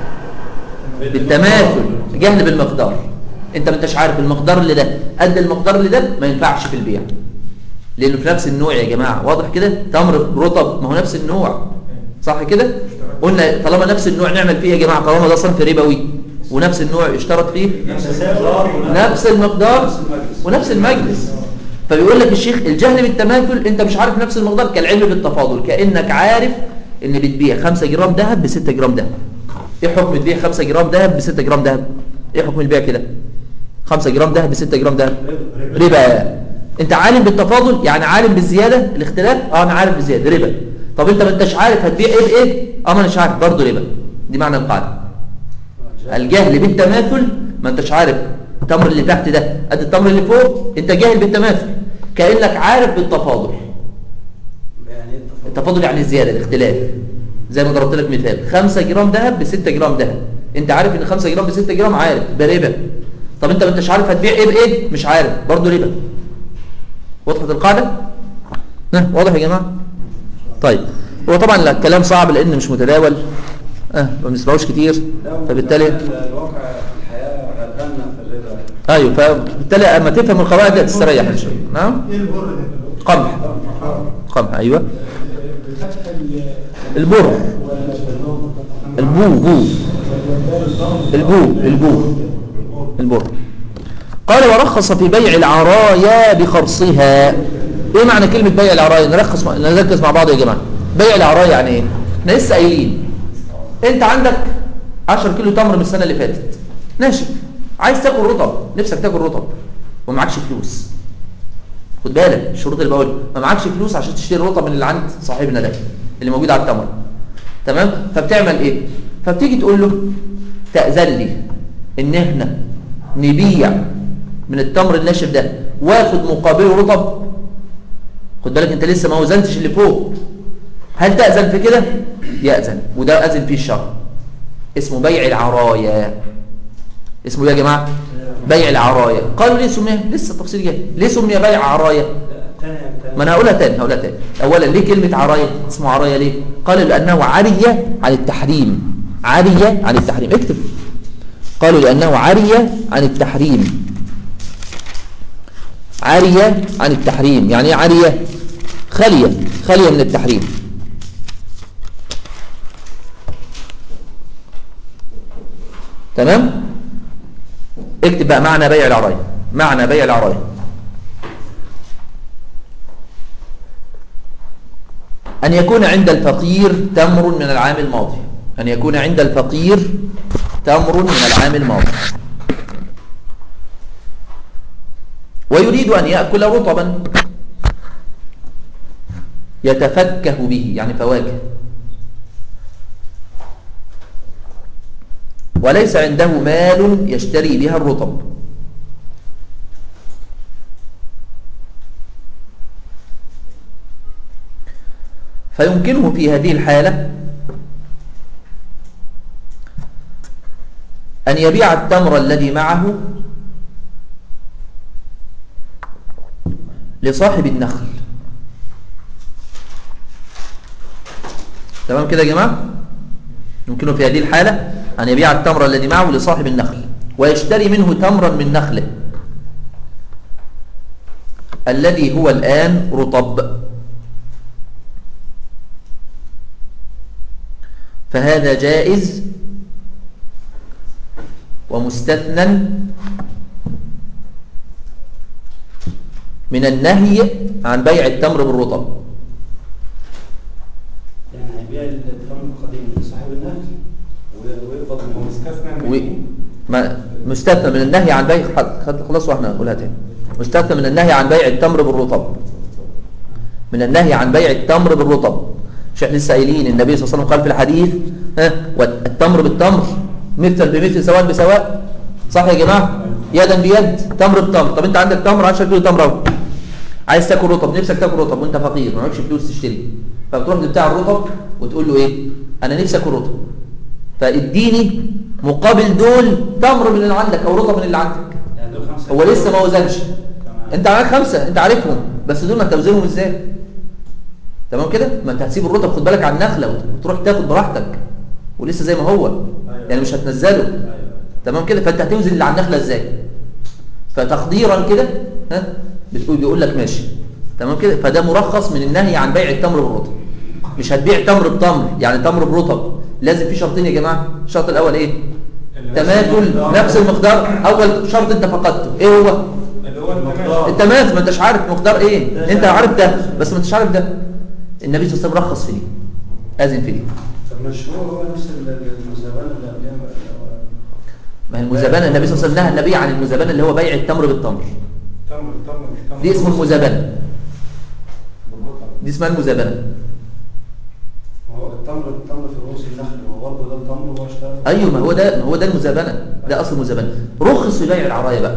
بالتماثل جهل بالمقدار انت ما انتش عارف المقدار اللي ده قد المقدار اللي ده ما ينفعش في البيع لانه في نفس النوع يا جماعه واضح كده تمر رطب ما هو نفس النوع صح كده قلنا طالما نفس النوع نعمل فيه يا جماعه طالما ده صنف ربوي ونفس النوع يشترط فيه نفس المقدار نفس المقدار نفس المجلس. ونفس المجلس فبيقول لك الشيخ الجهل بالتماثل انت مش عارف نفس المقدار كالعلم بالتفاضل كانك عارف ان بتبيع 5 جرام ذهب ب 6 جرام ذهب ايه حكم تبيع 5 جرام ذهب ب 6 جرام ذهب ايه حكم البيع كده 5 جرام ذهب ب 6 جرام ذهب ربا انت عالم بالتفاضل يعني عالم بالزياده الاختلاف اه انا عارف بالزياده ربا طب انت ما انتش عارف هتبيع ايه بايه اه ما اناش عارف برضه ربا دي معنى القاعده الجهل بالتماثل ما انتش عارف التمر اللي تحت ده قد التمر اللي فوق انت جاهل بالتماثل كانك عارف بالتفاضل يعني إيه التفاضل؟ التفاضل يعني الزياده الاختلاف زي ما ضربت لك مثال 5 جرام ذهب ب 6 جرام ذهب انت عارف ان 5 جرام ب 6 جرام عارف ده ربا طب انت ما انتش عارف هتبيع ايه بايه مش عارف برضه ربا وضحت القاعده ها واضح يا جماعه طيب هو طبعا لا الكلام صعب لان مش متداول اه ما بنسمعوش كتير لا، فبالتالي الواقع في الحياة غرقنا في الربا ايوه فبالتالي اما تفهم القواعد دي هتستريح ان شاء الله نعم ايه البر ده؟ قمح قمح ايوه بفتح ال- البر ولا البو بو البو البو البر قال ورخص في بيع العرايا بخرصها ايه معنى كلمة بيع العرايا نرخص مع... نركز مع بعض يا جماعة بيع العرايا يعني ايه احنا لسه قايلين انت عندك 10 كيلو تمر من السنة اللي فاتت ناشف عايز تاكل رطب نفسك تاكل رطب ومعكش فلوس خد بالك الشروط اللي بقولها ما معكش فلوس عشان تشتري رطب من اللي عند صاحبنا ده اللي موجود على التمر تمام فبتعمل ايه فبتيجي تقول له تأذن لي ان احنا نبيع من التمر الناشف ده واخد مقابله رطب خد بالك انت لسه ما وزنتش اللي فوق هل تأذن في كده يأذن وده أذن فيه الشرع اسمه بيع العرايا اسمه ايه يا جماعة بيع العرايا قالوا ليه سمي لسه التفصيل جاي ليه سمي بيع عرايا تاني تاني ما انا هقولها تاني هقولها تاني اولا ليه كلمه عرايه اسمه عرايه ليه قالوا لانه عري عن التحريم عري عن التحريم اكتب قالوا لانه عري عن التحريم عري عن التحريم يعني ايه عريه خاليه خاليه من التحريم تمام اكتب بقى معنى بيع العرايه معنى بيع العرايه أن يكون عند الفقير تمر من العام الماضي أن يكون عند الفقير تمر من العام الماضي ويريد أن يأكل رطبا يتفكه به يعني فواكه وليس عنده مال يشتري بها الرطب فيمكنه في هذه الحالة أن يبيع التمر الذي معه لصاحب النخل تمام كده يا جماعة يمكنه في هذه الحالة أن يبيع التمر الذي معه لصاحب النخل ويشتري منه تمرا من نخله الذي هو الآن رطب فهذا جائز ومستثنى من النهي عن بيع التمر بالرطب يعني هيبيع التمر القديم لصاحب النهج و- ويقبض هو منه مستثنى و... من ما مستثنى من النهي عن بيع خد- خلاص واحنا نقولها تاني مستثنى من النهي عن بيع التمر بالرطب من النهي عن بيع التمر بالرطب مش احنا لسه قايلين النبي صلى الله عليه وسلم قال في الحديث ها والتمر بالتمر مثل بمثل سواء بسواء صح يا جماعه يدا بيد تمر بتمر طب انت عندك تمر 10 كيلو تمر اهو عايز تاكل رطب نفسك تاكل رطب وانت فقير ما معكش فلوس تشتري فبتروح لبتاع الرطب وتقول له ايه انا نفسي اكل رطب فاديني مقابل دول تمر من اللي عندك او رطب من اللي عندك يعني دول خمسة هو لسه ما وزنش تمام. انت معاك خمسة انت عارفهم بس دول ما توزنهم ازاي تمام كده ما انت هتسيب الرطب خد بالك على النخلة وتروح تاخد براحتك ولسه زي ما هو يعني مش هتنزله أيوة. تمام كده فانت هتوزن اللي على النخلة ازاي فتقديرا كده ها بتقول بيقول لك ماشي تمام كده فده مرخص من النهي عن بيع التمر بالرطب مش هتبيع تمر بتمر يعني تمر برطب لازم في شرطين يا جماعه الشرط الاول ايه تماثل نفس المقدار اول شرط انت فقدته ايه هو اللي هو التمام التماثل ما انتش عارف مقدار ايه انت عارف ده بس ما انتش عارف ده النبي صلى الله عليه وسلم رخص في دي اذن في دي طب مشهور هو نفس المزابنة اللي قبلها بقى. ما هي المزابنه النبي صلى الله عليه وسلم نهى النبي عن المزابنه اللي هو بيع التمر بالتمر تمر تمر تمر دي اسمه المزابنه بالرطب. دي اسمها المزابنه ما هو التمر التمر في رؤوس النخل ما هو برضه ده التمر وهو اشتغل ايوه ما هو ده ما هو ده المزابنه ده اصل المزابنه رخص في بيع العرايه بقى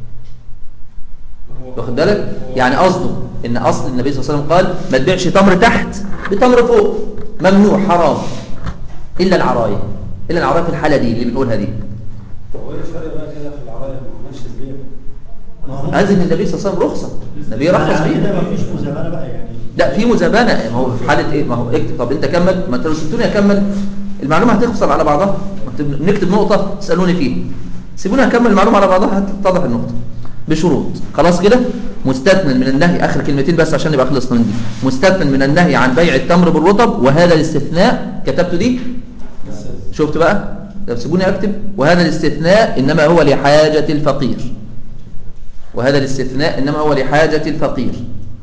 هو- واخد بالك هو- يعني قصده ان اصل النبي صلى الله عليه وسلم قال ما تبيعش تمر تحت بتمر فوق ممنوع حرام الا العرايه الا العرايه في الحاله دي اللي بنقولها دي هو ايه الفرق بقى كده في العراية ما هو نفس البيع ما هو هذه النبي صلى الله عليه وسلم رخصه النبي رخص يعني كده فيها مفيش مزابنه بقى يعني لا في مزابنه ما هو في حاله ايه ما هو اكتب طب انت كمل ما انت لو سبتوني اكمل المعلومه هتخسر على بعضها ما انت نكتب نقطه تسالوني فيها سيبوني اكمل المعلومه على بعضها هتتضح النقطه بشروط خلاص كده مستثنى من النهي اخر كلمتين بس عشان نبقى خلصنا من دي مستثنى من النهي عن بيع التمر بالرطب وهذا الاستثناء كتبت دي شفت بقى طب سيبوني اكتب وهذا الاستثناء انما هو لحاجه الفقير وهذا الاستثناء انما هو لحاجه الفقير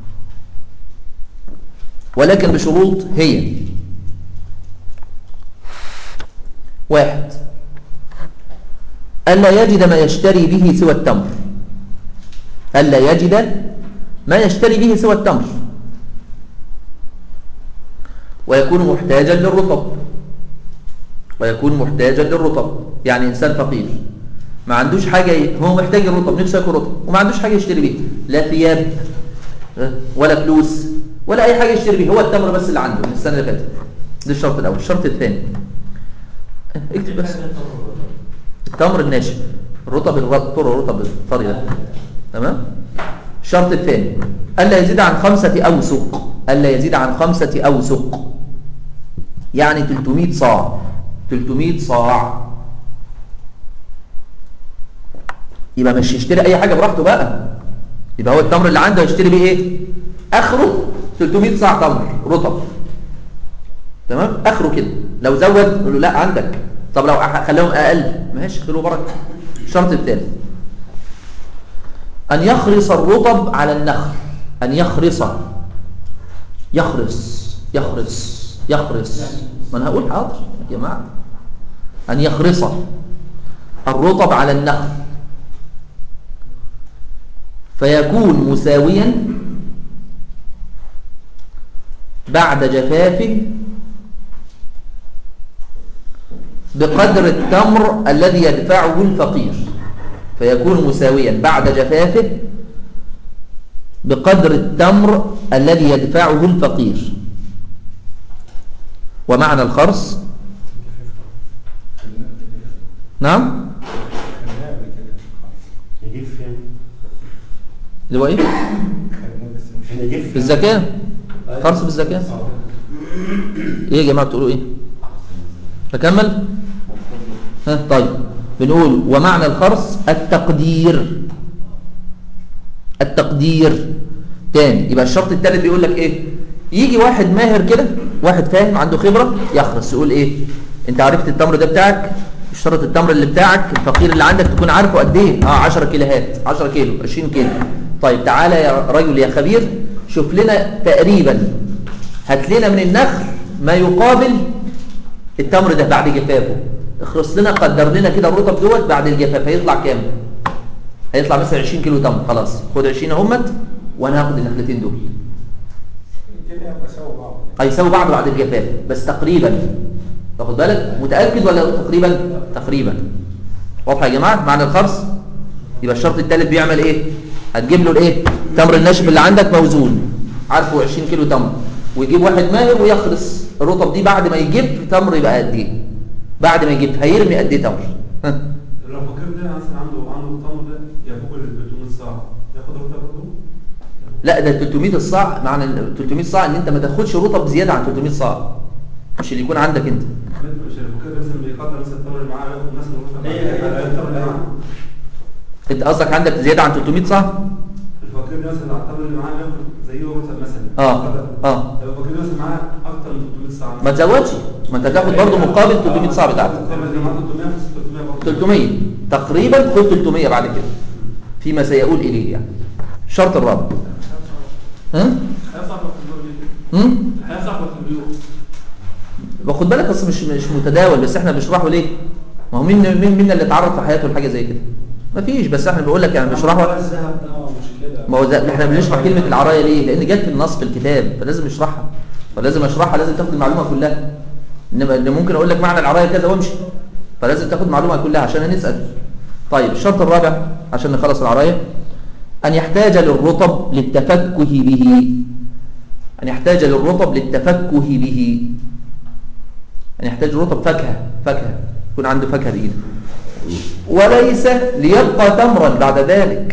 ولكن بشروط هي واحد ألا يجد ما يشتري به سوى التمر ألا يجد ما يشتري به سوى التمر ويكون محتاجا للرطب ويكون محتاجا للرطب يعني إنسان فقير ما عندوش حاجة ي- هو محتاج الرطب نفسه ياكل رطب وما عندوش حاجة يشتري بيه لا ثياب ها، ولا فلوس ولا أي حاجة يشتري بيه هو التمر بس اللي عنده من السنة اللي فاتت ده الشرط الأول الشرط الثاني اكتب بس التمر الناشف الرطب الرطب الرطب الطري ده تمام الشرط الثاني ألا يزيد عن خمسة أوسق ألا يزيد عن خمسة أوسق يعني 300 صاع 300 صاع يبقى مش يشتري أي حاجة براحته بقى يبقى هو التمر اللي عنده يشتري بيه إيه آخره 300 صاع تمر رطب تمام آخره كده لو زود نقول له لا عندك طب لو أح- خلاهم أقل ماشي خير وبركة الشرط الثالث أن يخرص الرطب على النخل أن يخرص يخرص يخرص يخرص ما أنا هقول حاضر يا جماعة أن يخرص الرطب على النخل فيكون مساويا بعد جفافه بقدر التمر الذي يدفعه الفقير فيكون مساويا بعد جفافه بقدر التمر الذي يدفعه الفقير ومعنى الخرص نعم خلينا قبل كده. نجيب فين؟ اللي هو ايه خلينا بس مش- نجيب في الزكاة خرص بالزكاة ايه يا جماعة بتقولوا ايه نكمل ها طيب بنقول ومعنى الخرص التقدير التقدير تاني يبقى الشرط الثالث بيقول لك ايه يجي واحد ماهر كده واحد فاهم عنده خبرة يخرس يقول ايه انت عرفت التمر ده بتاعك اشترط التمر اللي بتاعك الفقير اللي عندك تكون عارفه قد ايه اه 10 كيلوهات 10 كيلو 20 كيلو طيب تعالى يا رجل يا خبير شوف لنا تقريبا هات لنا من النخل ما يقابل التمر ده بعد جفافه اخرس لنا قدر لنا كده الرطب دوت بعد الجفاف هيطلع كام هيطلع مثلا 20 كيلو تمر خلاص خد 20 اهمت وانا هاخد النخلتين دول كده يبقى سوا بعض هيساوي بعض بعد الجفاف بس تقريبا تاخد بالك متاكد ولا تقريبا تقريبا واضحه يا جماعه معنى الخرص يبقى الشرط الثالث بيعمل ايه هتجيب له الايه التمر الناشف اللي عندك موزون عارفه 20 كيلو تمر ويجيب واحد ماهر ويخرس الرطب دي بعد ما يجيب تمر يبقى قد ايه بعد ما يجيب هيرمي قد ايه تمر ها. لو فاكر ده مثلا عنده عنده التمر ده يفوق ال 300 ساعة ياخد رطب برضه؟ لا ده 300 الصاع معنى ال 300 صاع ان انت ما تاخدش رطب زياده عن 300 صاع مش اللي يكون عندك انت مش الفقير مثلا بيقدر مثلا التمر اللي معاه ياخد مثلا رطب هي- هي على التمر اللي معاه انت قصدك عندك زياده عن 300 صاع الفقير ده مثلا على التمر اللي معاه ياخد زيه مثلا مثلا اه اه لو الفقير ده مثلا معاه اكتر من 300 ساعة ما تزودش ما انت تاخد برضه مقابل 300 صاع بتاعتك التمر اللي معاه 300 بس 300 برضه 300 تقريبا خد 300 بعد كده فيما سيقول اليه يعني الشرط الرابع ها الحياة صعبة في الدور دي هم الحياة صعبة في البيوت باخد بالك اصل مش مش متداول بس احنا بنشرحه ليه ما هو مين مين مين اللي اتعرض في حياته لحاجه زي كده مفيش بس احنا بنقول لك يعني بنشرحه الذهب ده اه مش كده ما هو ده احنا بنشرح كلمة العراية ليه؟ لأن جت في النص في الكتاب فلازم نشرحها فلازم اشرحها لازم تاخد المعلومة كلها انما إن ممكن اقول لك معنى العراية كذا وامشي فلازم تاخد المعلومة كلها عشان هنسأل طيب الشرط الرابع عشان نخلص العراية أن يحتاج للرطب للتفكه به أن يحتاج للرطب للتفكه به أن يحتاج الرطب فاكهة فاكهة يكون عنده فاكهة بإيده وليس ليبقى تمرا بعد ذلك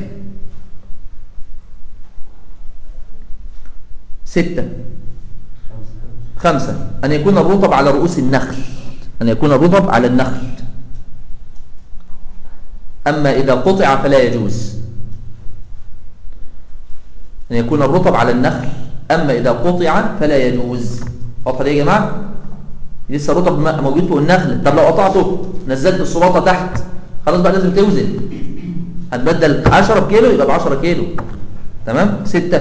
ستة خمسة أن يكون الرطب على رؤوس النخل أن يكون الرطب على النخل أما إذا قطع فلا يجوز أن يكون الرطب على النخل أما إذا قطع فلا يجوز واضح دي يا جماعة لسه الرطب م- موجود فوق النخل طب لو قطعته نزلت السلاطة تحت خلاص بقى لازم توزن هتبدل 10 بكيلو يبقى ب 10 كيلو تمام ستة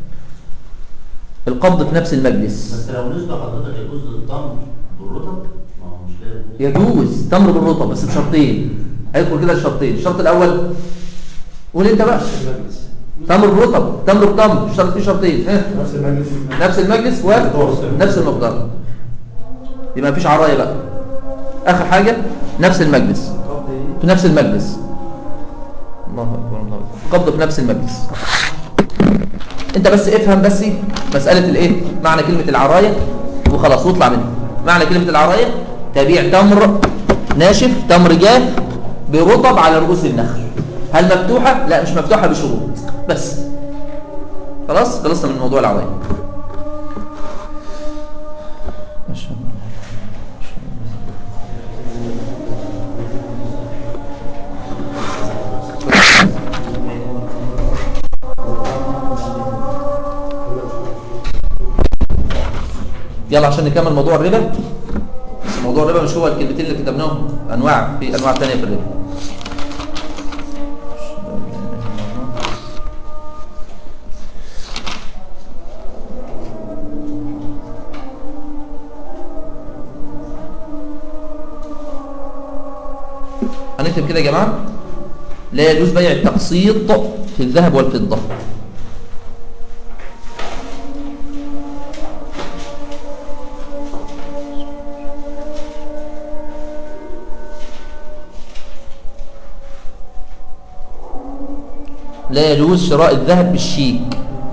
القبض في نفس المجلس بس لو نسبة حضرتك يجوز للتمر بالرطب ما هو مش كده يجوز تمر بالرطب بس بشرطين هيدخل كده الشرطين الشرط الاول قول انت بقى المجلس تمر بالرطب تمر بتمر الشرط فيه شرطين ها نفس المجلس نفس المجلس ونفس المقدار يبقى مفيش عرايه بقى اخر حاجه نفس المجلس في نفس المجلس الله اكبر الله اكبر قبض في نفس المجلس انت بس افهم بس مساله الايه معنى كلمه العرايه وخلاص واطلع منها معنى كلمه العرايه تبيع تمر ناشف تمر جاف برطب على رؤوس النخل هل مفتوحه لا مش مفتوحه بشروط بس خلاص خلصنا من موضوع العرايه ما شاء الله يلا عشان نكمل موضوع الربا بس موضوع الربا مش هو الكلمتين اللي كتبناهم انواع في انواع ثانيه في الربا هنكتب كده يا جماعه لا يجوز بيع التقسيط في الذهب والفضه لا يجوز شراء الذهب بالشيك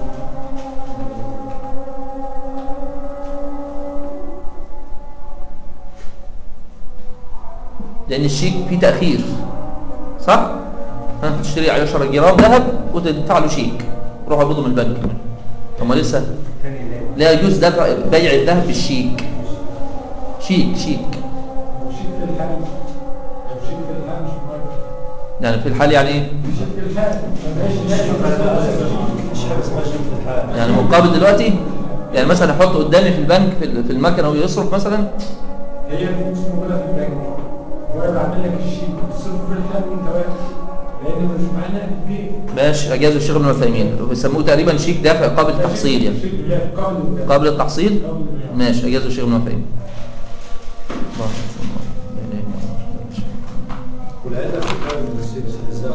لأن الشيك فيه تأخير صح؟ ها تشتري 10 جرام ذهب وتدفع له شيك روح اقبضه من البنك ثم لسه تاني ليه؟ لا يجوز دفع بيع الذهب بالشيك شيك شيك لو شيك في الحال لو شيك في الحال مش مهم يعني في الحال يعني ايه شيك في الحال ما بقاش ناشف حاجه اسمها شركه الحال يعني مقابل دلوقتي يعني مثلا احط قدامي في البنك في ال- في المكنه ويصرف مثلا هي الفلوس موجوده في البنك وانا بعمل لك الشيك بتصرف في الحال وانت واقف لان مش معانا البيت ماشي اجازه الشيخ ابن عثيمين بيسموه تقريبا شيك دافع قابل التحصيل يعني الشيك اللي هي في قبل وده. قابل التحصيل قبل وده. ماشي اجازه الشيخ ابن عثيمين الله أكبر. لا إله إلا الله. والعله في الحال من السيد الزاويه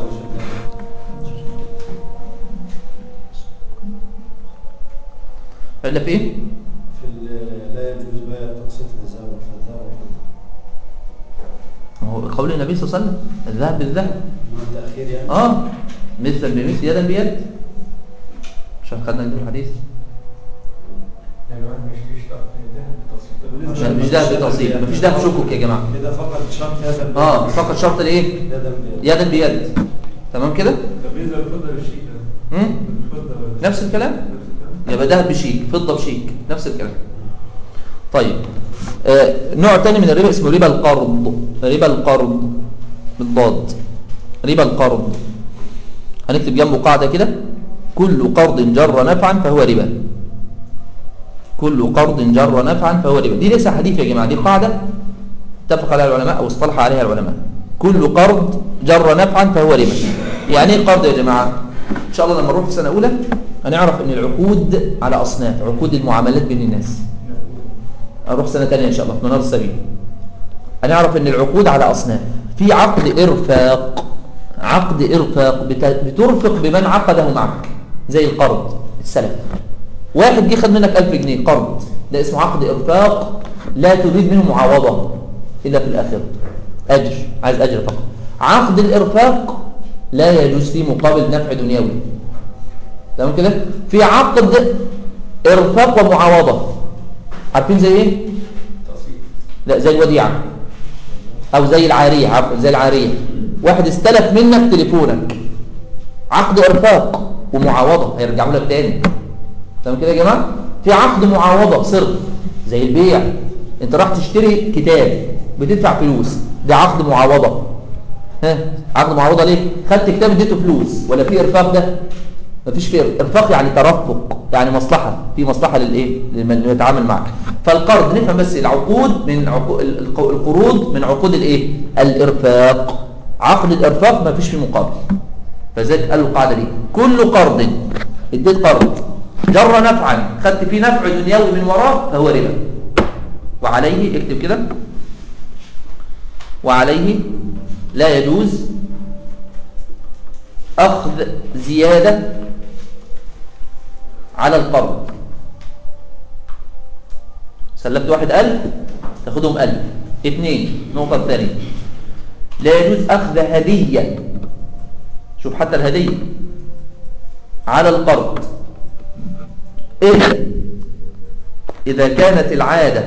الا في ايه في ال- لا يجوز بيع تقسيط الذهب والفضه والفضه هو قول النبي صلى الله عليه وسلم الذهب بالذهب مع التاخير يعني اه مثلا بمثل يدا بيد عشان خدنا كده الحديث يعني واحد مش فيش ده بتقسيط مش ذهب بتقسيط مفيش ذهب شكك يا جماعه كده فقط شرط هذا البيع. اه فقط شرط الايه يدا بيد. يدا بيد تمام كده طب اذا الفضه بالشيك ده مم؟ الفضه بال- نفس الكلام نفس الكلام يبقى ذهب بشيك فضه بشيك نفس الكلام طيب آه نوع تاني من الربا اسمه ربا القرض ربا القرض بالضاد ربا القرض هنكتب جنبه قاعده كده كل قرض جر نفعا فهو ربا كل قرض جر نفعا فهو ربا دي ليس حديث يا جماعه دي قاعده اتفق عليها العلماء او اصطلح عليها العلماء كل قرض جر نفعا فهو ربا يعني ايه قرض يا جماعه ان شاء الله لما نروح في سنه اولى هنعرف ان العقود على اصناف عقود المعاملات بين الناس اروح سنه ثانيه ان شاء الله في منار السبيل هنعرف ان العقود على اصناف في عقد ارفاق عقد ارفاق بت- بترفق بمن عقده معك زي القرض السلف واحد جه خد منك 1000 جنيه قرض ده اسمه عقد ارفاق لا تريد منه معاوضه الا في الاخره اجر عايز اجر فقط عقد الارفاق لا يجوز فيه مقابل نفع دنيوي تمام كده في عقد ارفاق ومعاوضه عارفين زي ايه لا زي الوديعه او زي العاريه عفوا زي العاريه واحد استلف منك تليفونك عقد ارفاق ومعاوضه هيرجعوا لك تاني تمام كده يا جماعه في عقد معاوضه صرف زي البيع انت راح تشتري كتاب بتدفع فلوس ده عقد معاوضه ها عقد معاوضه ليه خدت كتاب اديته فلوس ولا في ارفاق ده مفيش فيه ارفاق يعني ترفق يعني مصلحه في مصلحه للايه لمن يتعامل معك فالقرض نفهم بس العقود من عقود القروض من عقود الايه الارفاق عقد الارفاق مفيش فيه مقابل فذلك قالوا القاعده دي كل قرض اديت قرض جر نفعا خدت فيه نفع دنيوي من وراه فهو ربا وعليه اكتب كده وعليه لا يجوز أخذ زيادة على القرض سلفت واحد ألف تاخدهم ألف اثنين النقطة الثانية لا يجوز أخذ هدية شوف حتى الهدية على القرض إلا إذا كانت العادة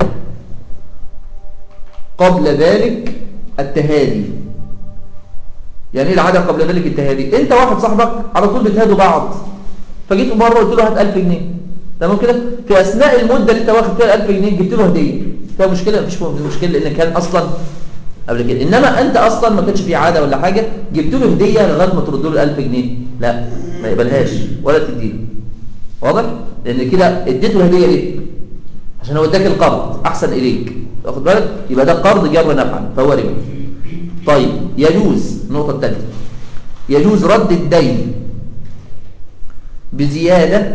قبل ذلك التهادي يعني ايه العاده قبل ذلك التهادي انت واحد صاحبك على طول بتهادوا بعض فجيت مره قلت له هات 1000 جنيه تمام كده في اثناء المده اللي انت واخد فيها 1000 جنيه جبت له هديه فيها مشكله مفيش مشكله لان كان اصلا قبل كده انما انت اصلا ما كانش في عاده ولا حاجه جبت له هديه لغايه ما ترد له 1000 جنيه لا ما يقبلهاش ولا تديله واضح لان كده اديته هديه ليه عشان هو اداك القرض احسن اليك واخد بالك يبقى ده قرض جر نفعا فهو ربا طيب يجوز النقطة الثالثة يجوز رد الدين بزيادة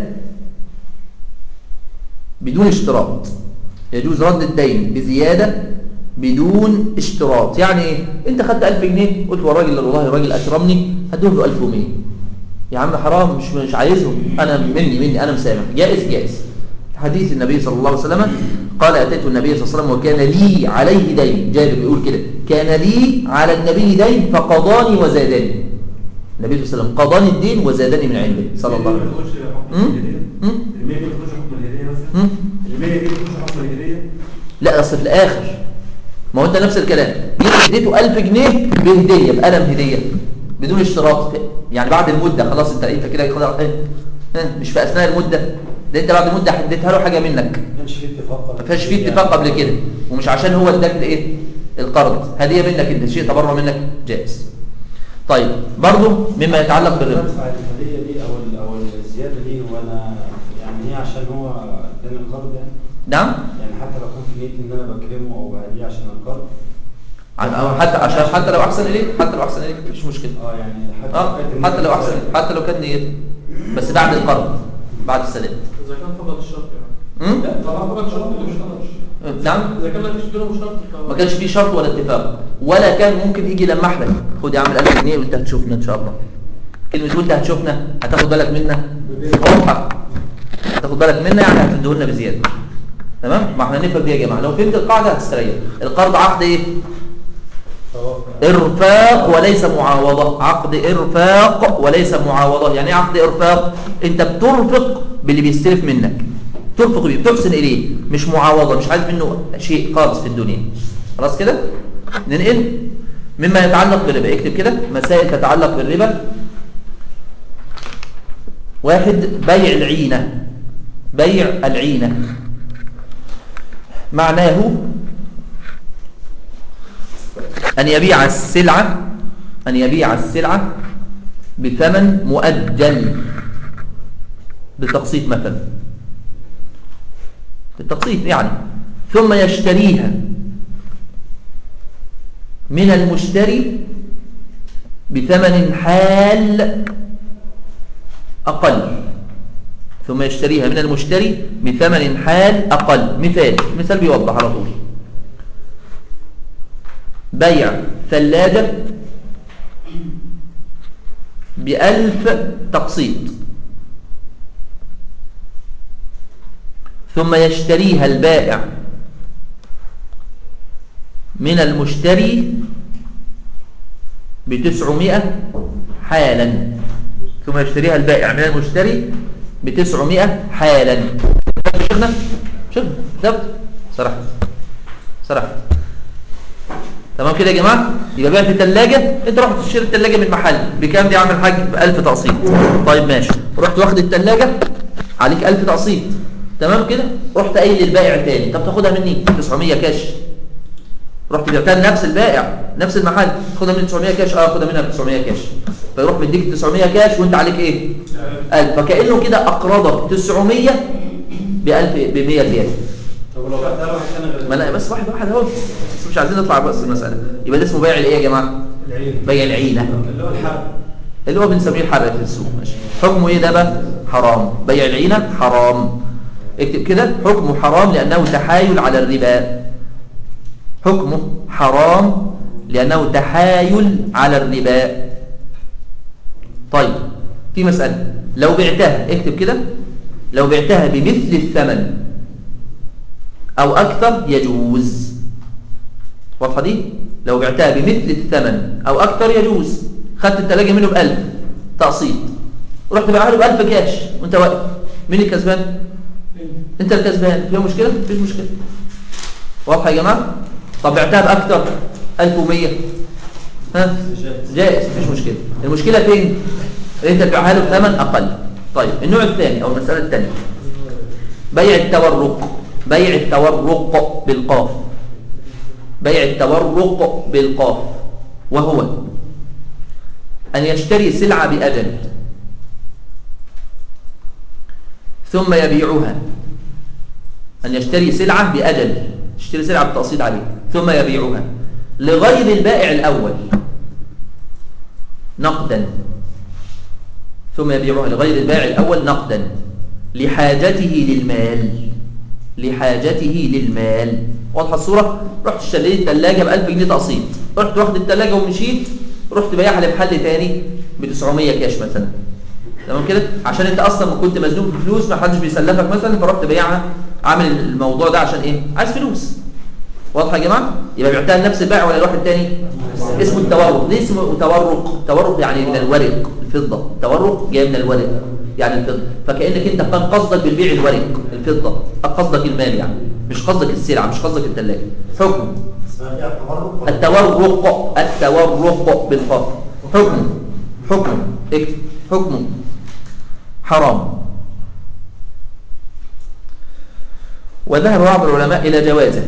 بدون اشتراط يجوز رد الدين بزيادة بدون اشتراط يعني ايه انت خدت 1000 جنيه قلت والراجل والله الراجل اكرمني هديهم له 1100 يا عم حرام مش مش عايزهم انا مني مني انا مسامح جائز جائز حديث النبي صلى الله عليه وسلم قال أتيت النبي صلى الله عليه وسلم وكان لي عليه دين جابر بيقول كده كان لي على النبي دين فقضاني وزادني النبي صلى الله عليه وسلم قضاني الدين وزادني من عنده صلى الله عليه وسلم تخش حكم مم؟ الهدية مم؟ المية دي بتخش حكم الهدية مثلا مم؟ المية دي بتخش حكم الهدية لا اصل في الاخر ما هو انت نفس الكلام جيت اديته 1000 جنيه بهديه بقلم هديه بدون اشتراط يعني بعد المده خلاص انت انت كده خلاص ايه اه، مش في اثناء المده ده انت بعد المده اديتها له حاجه منك ما كانش في اتفاق ما فيهاش فيه اتفاق قبل كده ومش عشان هو اداك الايه القرض هديه منك انت شيء تبرع منك جائز طيب برضه مما يتعلق بالربا بدفع الهديه دي او ال- او الزياده دي هو نعم يعني حتى لو كان في نيتي ان انا بكرمه او بهديه عشان القرض عن- أو حتى عشان حتى لو احسن اليك حتى لو احسن اليك مفيش مشكله اه يعني حتى اه كانت النية حتى لو احسن كويسة. حتى لو كانت نيته بس بعد القرض بعد السداد اذا كان فقط الشرط يعني أمم؟ لا طبعا فقط شرط اللي مش شرط نعم اذا كان ما فيش بينهم شرط ف- ما كانش فيه شرط ولا اتفاق ولا كان ممكن يجي يلمح لك خد يا عم 1000 جنيه وانت هتشوفنا ان شاء الله كلمه وانت هتشوفنا هتاخد بالك منا واضحه هتاخد بالك منا يعني هتديه لنا بزياده تمام ما احنا نفهم دي يا جماعه لو فهمت القاعده هتستريح القرض عقد ايه توافق. ارفاق وليس معاوضه عقد ارفاق وليس معاوضه يعني ايه عقد ارفاق انت بترفق باللي بيستلف منك ترفق بيه بتحسن اليه مش معاوضه مش عايز منه شيء خالص في الدنيا خلاص كده ننقل مما يتعلق بالربا اكتب كده مسائل تتعلق بالربا واحد بيع العينه بيع العينه معناه أن يبيع السلعة أن يبيع السلعة بثمن مؤجل بالتقسيط مثلا بالتقسيط يعني ثم يشتريها من المشتري بثمن حال أقل ثم يشتريها من المشتري بثمن حال أقل مثال مثال بيوضح على طول بيع ثلاجة بألف تقسيط ثم يشتريها البائع من المشتري بتسعمائة حالا ثم يشتريها البائع من المشتري بتسعمائة حالا شيخنا شيخنا كتبت صراحة صراحة تمام كده يا جماعه يبقى بعت الثلاجه انت رحت تشتري الثلاجه من محل بكام دي يا عم الحاج ب 1000 تقسيط طيب ماشي رحت واخد الثلاجه عليك 1000 تقسيط تمام كده رحت قايل للبائع تاني طب تاخدها مني 900 كاش رحت بعتها لنفس البائع نفس المحل خدها مني 900 كاش اه خدها منها ب 900 كاش فيروح مديك 900 كاش وانت عليك ايه 1000 فكانه كده اقرضك 900 ب 1000 ب 100 ريال طب لو بعتها لواحد تاني غير ما لا بس واحد واحد اهو بس مش عايزين نطلع بس المساله يبقى ده اسمه بيع الايه يا جماعه العين بيع العينه اللي هو الحرب اللي هو بنسميه الحرق في السوق ماشي حكمه ايه ده بقى حرام بيع العينه حرام اكتب كده حكمه حرام لانه تحايل على الربا حكمه حرام لانه تحايل على الربا طيب في مساله لو بعتها اكتب كده لو بعتها بمثل الثمن او اكثر يجوز واضحه دي لو بعتها بمثل الثمن او اكثر يجوز خدت الثلاجه منه ب 1000 تقسيط رحت بايعها له ب 1000 كاش وانت واقف مين الكسبان انت الكسبان فيها مشكله مفيش مشكله واضحه يا جماعه طب بعتها باكثر 1100 ها جائز مفيش مشكله المشكله فين انت تبيعها له بثمن اقل طيب النوع الثاني او المساله الثانيه بيع التورق بيع التورق بالقاف بيع التورق بالقاف وهو أن يشتري سلعة بأجل ثم يبيعها أن يشتري سلعة بأجل يشتري سلعة بالتقسيط عليه ثم يبيعها لغير البائع الأول نقدا ثم يبيعها لغير البائع الأول نقدا لحاجته للمال لحاجته للمال واضحه الصوره رحت اشتريت ثلاجه ب 1000 جنيه تقسيط رحت واخد الثلاجه ومشيت رحت بايعها لمحل تاني ب 900 كاش مثلا تمام كده عشان انت اصلا كنت مزنوق في فلوس ما حدش بيسلفك مثلا فرحت بايعها عامل الموضوع ده عشان ايه عايز فلوس واضحه يا جماعه يبقى بعتها لنفس البائع ولا لواحد تاني اسمه التورق ليه اسمه تورق تورق يعني من الورق الفضه التورق جاي من الورق يعني الفضه فكانك انت كان قصدك بالبيع الورق الفضه قصدك المال يعني مش قصدك السلعه مش قصدك الثلاجه حكم اسمها فيها التورق التورق التورق بالقاف حكم حكم اكتب حكم حرام وذهب بعض العلماء إلى جوازه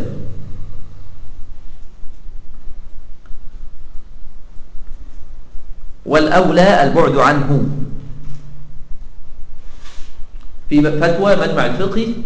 والأولى البعد عنه في فتوى مجمع الفقه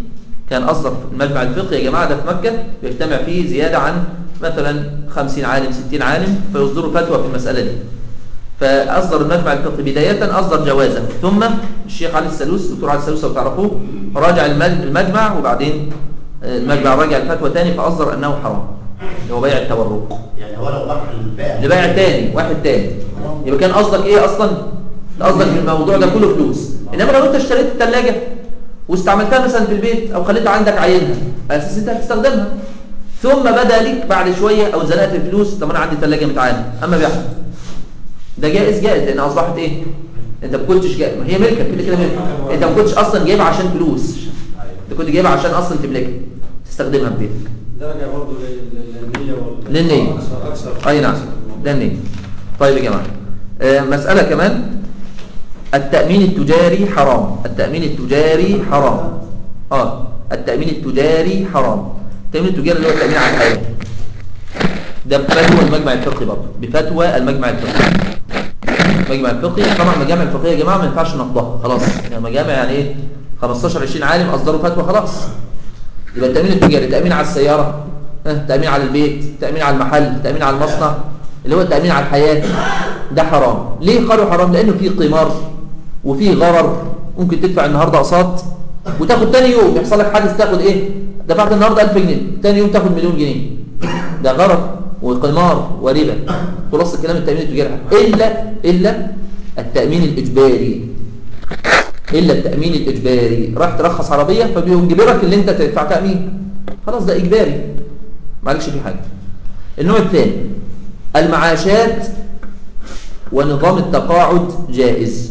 كان أصدر المجمع الفقهي يا جماعة ده في مكة بيجتمع فيه زيادة عن مثلا 50 عالم 60 عالم فيصدروا فتوى في المسألة دي فأصدر المجمع الفقهي بداية أصدر جوازا ثم الشيخ علي السلوس الدكتور علي السلوس لو تعرفوه راجع المج- المجمع وبعدين آه، المجمع راجع الفتوى تاني فأصدر أنه حرام اللي هو بيع التورق يعني هو لو راح البائع لبائع تاني واحد تاني يبقى كان قصدك ايه اصلا قصدك في الموضوع ده كله فلوس انما لو انت اشتريت الثلاجه واستعملتها مثلا في البيت او خليتها عندك عينها على اساس انت هتستخدمها ثم بدا لك بعد شويه او زنقت الفلوس طب انا عندي ثلاجه متعانه اما بيعها ده جائز جائز لان اصبحت ايه انت ما كنتش جاي ما هي ملكك كده كده ملكك انت ما كنتش اصلا جايبها عشان فلوس انت كنت جايبها عشان اصلا تملكها تستخدمها في بيتك درجة برضه للنية وال للنية. أكثر أكثر اي نعم ده النية طيب يا جماعة آه، مسألة كمان التأمين التجاري حرام التأمين التجاري حرام اه التأمين التجاري حرام التأمين التجاري اللي هو التأمين على الحياة ده بفتوى المجمع الفقهي برضه بفتوى المجمع الفقهي المجمع الفقهي طبعا المجامع الفقهية يا جماعة ما ينفعش نقضها خلاص يعني مجامع يعني ايه 15 20 عالم اصدروا فتوى خلاص يبقى التأمين التجاري تأمين على السيارة ها، تأمين على البيت تأمين على المحل تأمين على المصنع اللي هو التأمين على الحياة ده حرام ليه قالوا حرام لأنه فيه قمار وفيه غرر ممكن تدفع النهاردة أقساط وتاخد تاني يوم يحصل لك حادث تاخد ايه دفعت النهاردة 1000 جنيه تاني يوم تاخد مليون جنيه ده غرر وقمار وربا خلاص الكلام التأمين التجاري حرام. إلا إلا التأمين الإجباري إلا التأمين الإجباري راح ترخص عربية فبيجبرك اللي أنت تدفع تأمين خلاص ده إجباري معلش في حاجة النوع الثاني المعاشات ونظام التقاعد جائز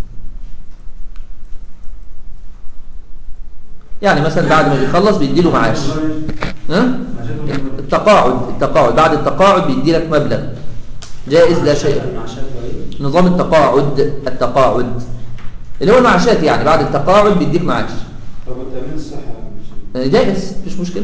يعني مثلا بعد ما بيخلص بيديله معاش ها؟ التقاعد التقاعد بعد التقاعد بيدي لك مبلغ جائز لا شيء المعاشات وإيه؟ نظام التقاعد التقاعد اللي هو المعاشات يعني بعد التقاعد بيديك معاش طب والتأمين الصحي مش جائز مفيش مشكلة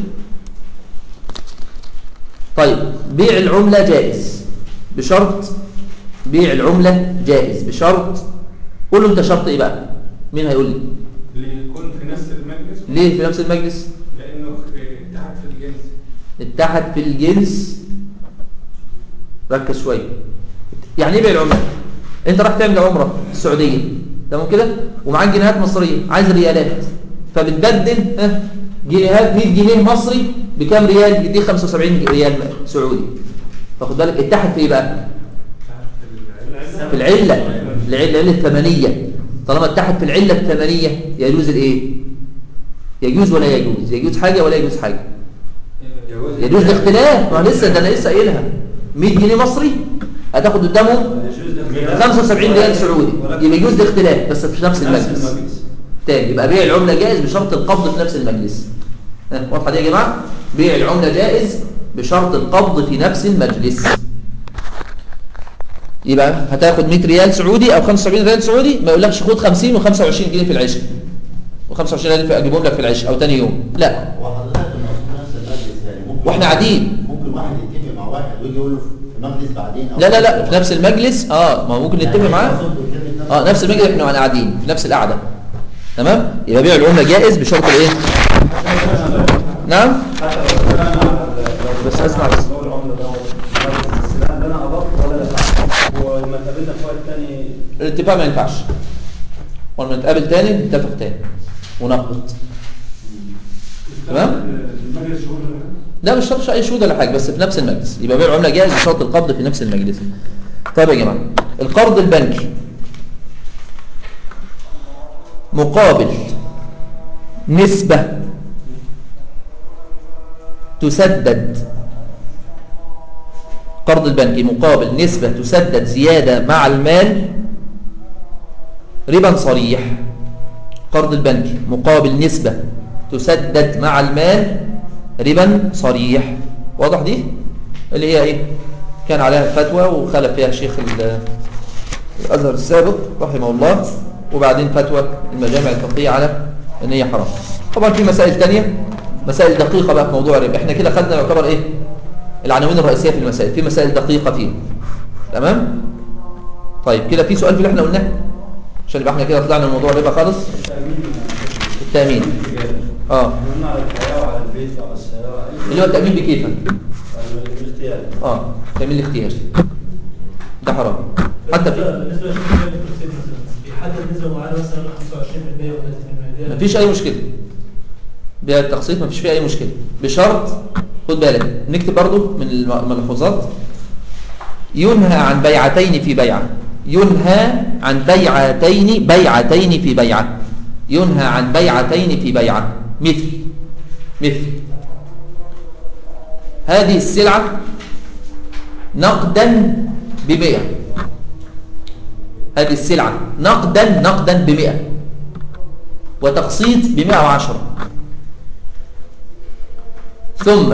طيب بيع العملة جائز بشرط بيع العملة جائز بشرط قول له انت شرط ايه بقى مين هيقول لي ليكون في نفس المجلس ليه في نفس المجلس لانه اتحد في الجنس اتحد في الجنس ركز شوية يعني ايه بيع العملة انت راح تعمل عمرة في السعودية تمام كده ومعاك جنيهات مصرية عايز ريالات فبتبدل ها جنيهات 100 جنيه مصري بكام ريال يديك 75 ريال سعودي فخد بالك اتحد في ايه بقى في العلة العلة العلة الثمنية طالما اتحد في العلة الثمنية يجوز الايه يجوز ولا يجوز يجوز حاجة ولا يجوز حاجة يجوز الاختلاف ما لسه ده انا لسه قايلها 100 جنيه مصري هتاخد قدامهم 75 ريال سعودي يبقى يجوز الاختلاف بس في نفس المجلس تاني يبقى بيع العملة جائز بشرط القبض في نفس المجلس ها، واضحة دي يا جماعة بيع العملة جائز بشرط القبض في نفس المجلس يبقى هتاخد 100 ريال سعودي او 75 ريال سعودي ما يقولكش خد 50 و25 جنيه في العشاء و25 ريال في اجيبهم لك في العشاء او تاني يوم لا وحضرتك المفروض نفس المجلس يعني ممكن واحنا قاعدين. ممكن واحد يتفق مع واحد ويجي يقول له في المجلس بعدين أو لا لا لا في نفس المجلس اه ما هو ممكن نتفق يعني معاه أقصد بكلمة نفس اه نفس المجلس احنا واحنا قاعدين في نفس القعده تمام يبقى بيع العمله جائز بشرط الايه نعم بس اسمع بس هو العملة ده السلام ده أنا أضفت ولا لا ولما تقابلنا في وقت تاني الاتفاق ما ينفعش ولما نتقابل تاني نتفق تاني ونقبض تمام المجلس شهور ولا حاجة؟ لا مش شرط اي شهود ولا حاجه بس في نفس المجلس يبقى بيع العمله جائز بشرط القبض في نفس المجلس طيب يا جماعه القرض البنكي مقابل نسبه تسدد قرض البنكي مقابل نسبة تسدد زيادة مع المال ربا صريح قرض البنكي مقابل نسبة تسدد مع المال ربا صريح واضح دي اللي هي ايه كان عليها فتوى وخلف فيها الشيخ ال- الازهر السابق رحمه الله وبعدين فتوى المجامع الفقهيه على ان هي حرام طبعا في مسائل تانية مسائل دقيقه بقى في موضوع الربا احنا كده خدنا يعتبر ايه العناوين الرئيسيه في المسائل في مسائل دقيقه فيه تمام طيب كده في سؤال في اللي احنا قلناه عشان يبقى احنا كده طلعنا من موضوع الربا خالص التامين اه قلنا على الحياة وعلى البيت وعلى السيارة أي اللي هو التأمين بكيفك الاختيار اه تأمين الاختياري ده حرام حتى في بالنسبه للشركه التوكسيد مثلا بيحدد نسبه معينه مثلا 25% و 30% مفيش اي مشكله بيع التقسيط مفيش فيه اي مشكله بشرط خد بالك نكتب برضو من الم- الملحوظات ينهى عن بيعتين في بيعه ينهى عن بيعتين بيعتين في بيعه ينهى عن بيعتين في بيعه مثل مثل هذه السلعه نقدا بمئة هذه السلعة نقدا نقدا بمئة وتقسيط بمئة وعشرة ثم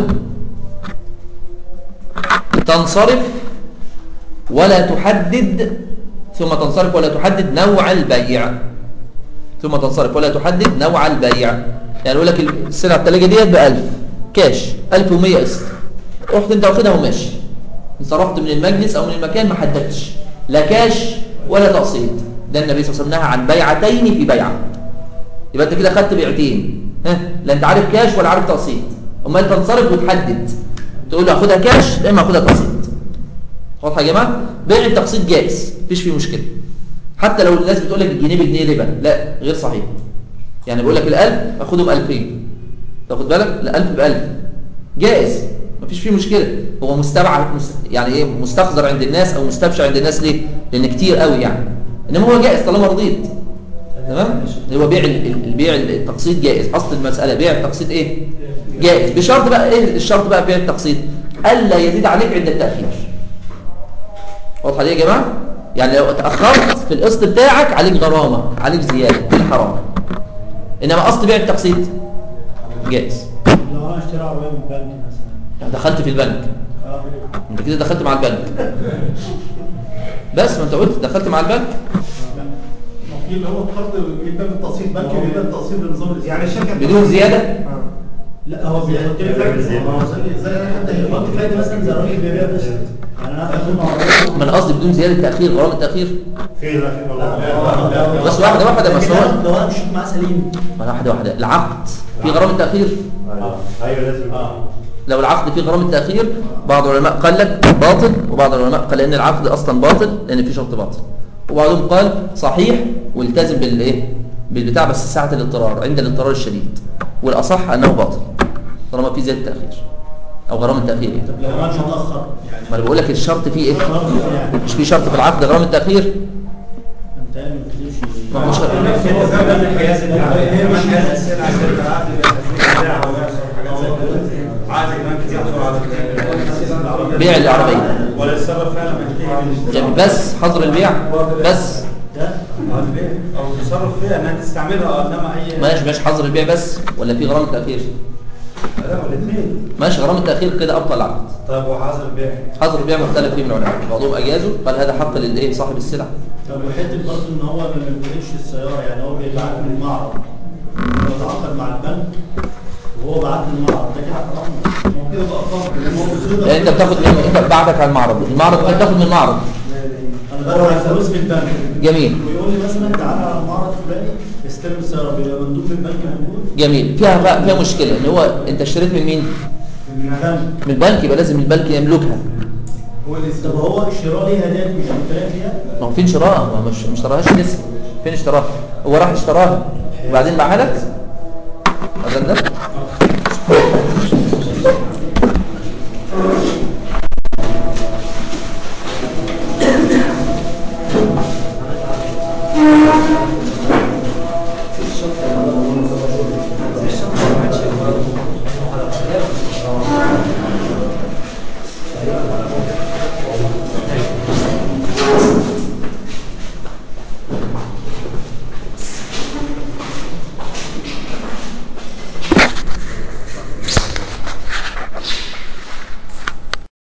تنصرف ولا تحدد ثم تنصرف ولا تحدد نوع البيع ثم تنصرف ولا تحدد نوع البيع يعني يقول لك السلعة التلاجة ديت بألف كاش ألف ومية قسط رحت انت واخدها وماشي انصرفت من المجلس او من المكان ما حددتش لا كاش ولا تقسيط ده النبي صلى الله عليه وسلم نهى عن بيعتين في بيعه يبقى انت كده خدت بيعتين ها لا انت عارف كاش ولا عارف تقسيط امال تنصرف وتحدد تقول له هاخدها كاش لا اما هاخدها تقسيط واضحه يا جماعه بيع التقسيط جائز مفيش فيه مشكله حتى لو الناس بتقول لك الجنيه بجنيه ربا لا غير صحيح يعني بيقول لك ال1000 اخده ب 2000 تاخد بالك ال1000 ب 1000 جائز مفيش فيه مشكله هو مستبعد مست... يعني ايه مستخزر عند الناس او مستبشع عند الناس ليه لان كتير قوي يعني انما هو جائز طالما رضيت تمام هو بيع ال- ال- البيع التقسيط جائز اصل المساله بيع التقسيط ايه جائز بشرط بقى ايه الشرط بقى في بيع التقسيط الا يزيد عليك عند التاخير واضحه دي يا جماعه يعني لو اتاخرت في القسط بتاعك عليك غرامه عليك زياده دي حرام انما اصل بيع التقسيط جائز لو انا اشتري عربية من البنك مثلا يعني دخلت في البنك اه انت كده دخلت مع البنك بس ما انت قلت دخلت مع البنك في اللي هو قرض جدا بالتقسيط بنكي جدا التقسيط بنظام الاسلام يعني الشركه بدون زياده آه. لا هو بيحط لي فايدة ما هو زي زي انت بيحط فايدة مثلا زي الراجل بيبيع بس يعني انا هاخد منه عربية ما انا قصدي بدون زياده تاخير غرامه التاخير في لا في والله بس واحده واحده بس لكن هو أنا لو انا مشيت معاه سليم ما واحده واحده العقد في غرامه تاخير ايوه لازم اه لو العقد فيه غرامه تاخير بعض العلماء قال لك باطل وبعض العلماء قال ان العقد اصلا باطل لان فيه شرط باطل وبعضهم قال صحيح والتزم بالايه بالبتاع بس ساعه الاضطرار عند الاضطرار الشديد والاصح انه باطل طالما في زياده تاخير او غرامه تاخير يعني طب لو انا متاخر يعني ما انا بقول لك الشرط فيه ايه شرط يعني مش في شرط في العقد غرامه تاخير انت ما تكتبش ما هو شرط كده زي ما القياس اللي هي مش كمان قياس السلعه شركه عقد بيع حاجات زي كده عقد كمان كتير على بيع العربيه ولا يتصرف فعلا منتهي من يعني بس حظر البيع بس ده البيع او تصرف فيها انها تستعملها انما اي ماشي ماشي حظر البيع بس ولا في غرامه تاخير لا الاثنين ماشي غرامه تاخير كده ابطل العقد طيب وحظر البيع حظر البيع مختلف فيه من العلماء بعضهم اجازوا قال هذا حق للايه صاحب السلعه طب وحته برضه ان هو ما بيملكش السياره يعني هو بيبعت من المعرض ويتعاقد مع البنك وهو بعت من المعرض ده كده حرام هو كده بقى قرض يعني انت بتاخد من انت بعتك على المعرض المعرض انت بتاخد من المعرض انا بدفع فلوس في البنك جميل ويقول لي مثلا تعالى على المعرض الفلاني استلم السياره بيبقى مندوب من البنك موجود جميل فيها بقى فيها مشكله ان هو انت اشتريت من مين من البنك من البنك يبقى لازم البنك يملكها طب هو الشراء ليه هدايا مش مشترك فيها ما هو فين شراء ما هو مش مش اشتراهاش لسه فين اشتراها هو راح اشتراها وبعدين باعها لك أظن ده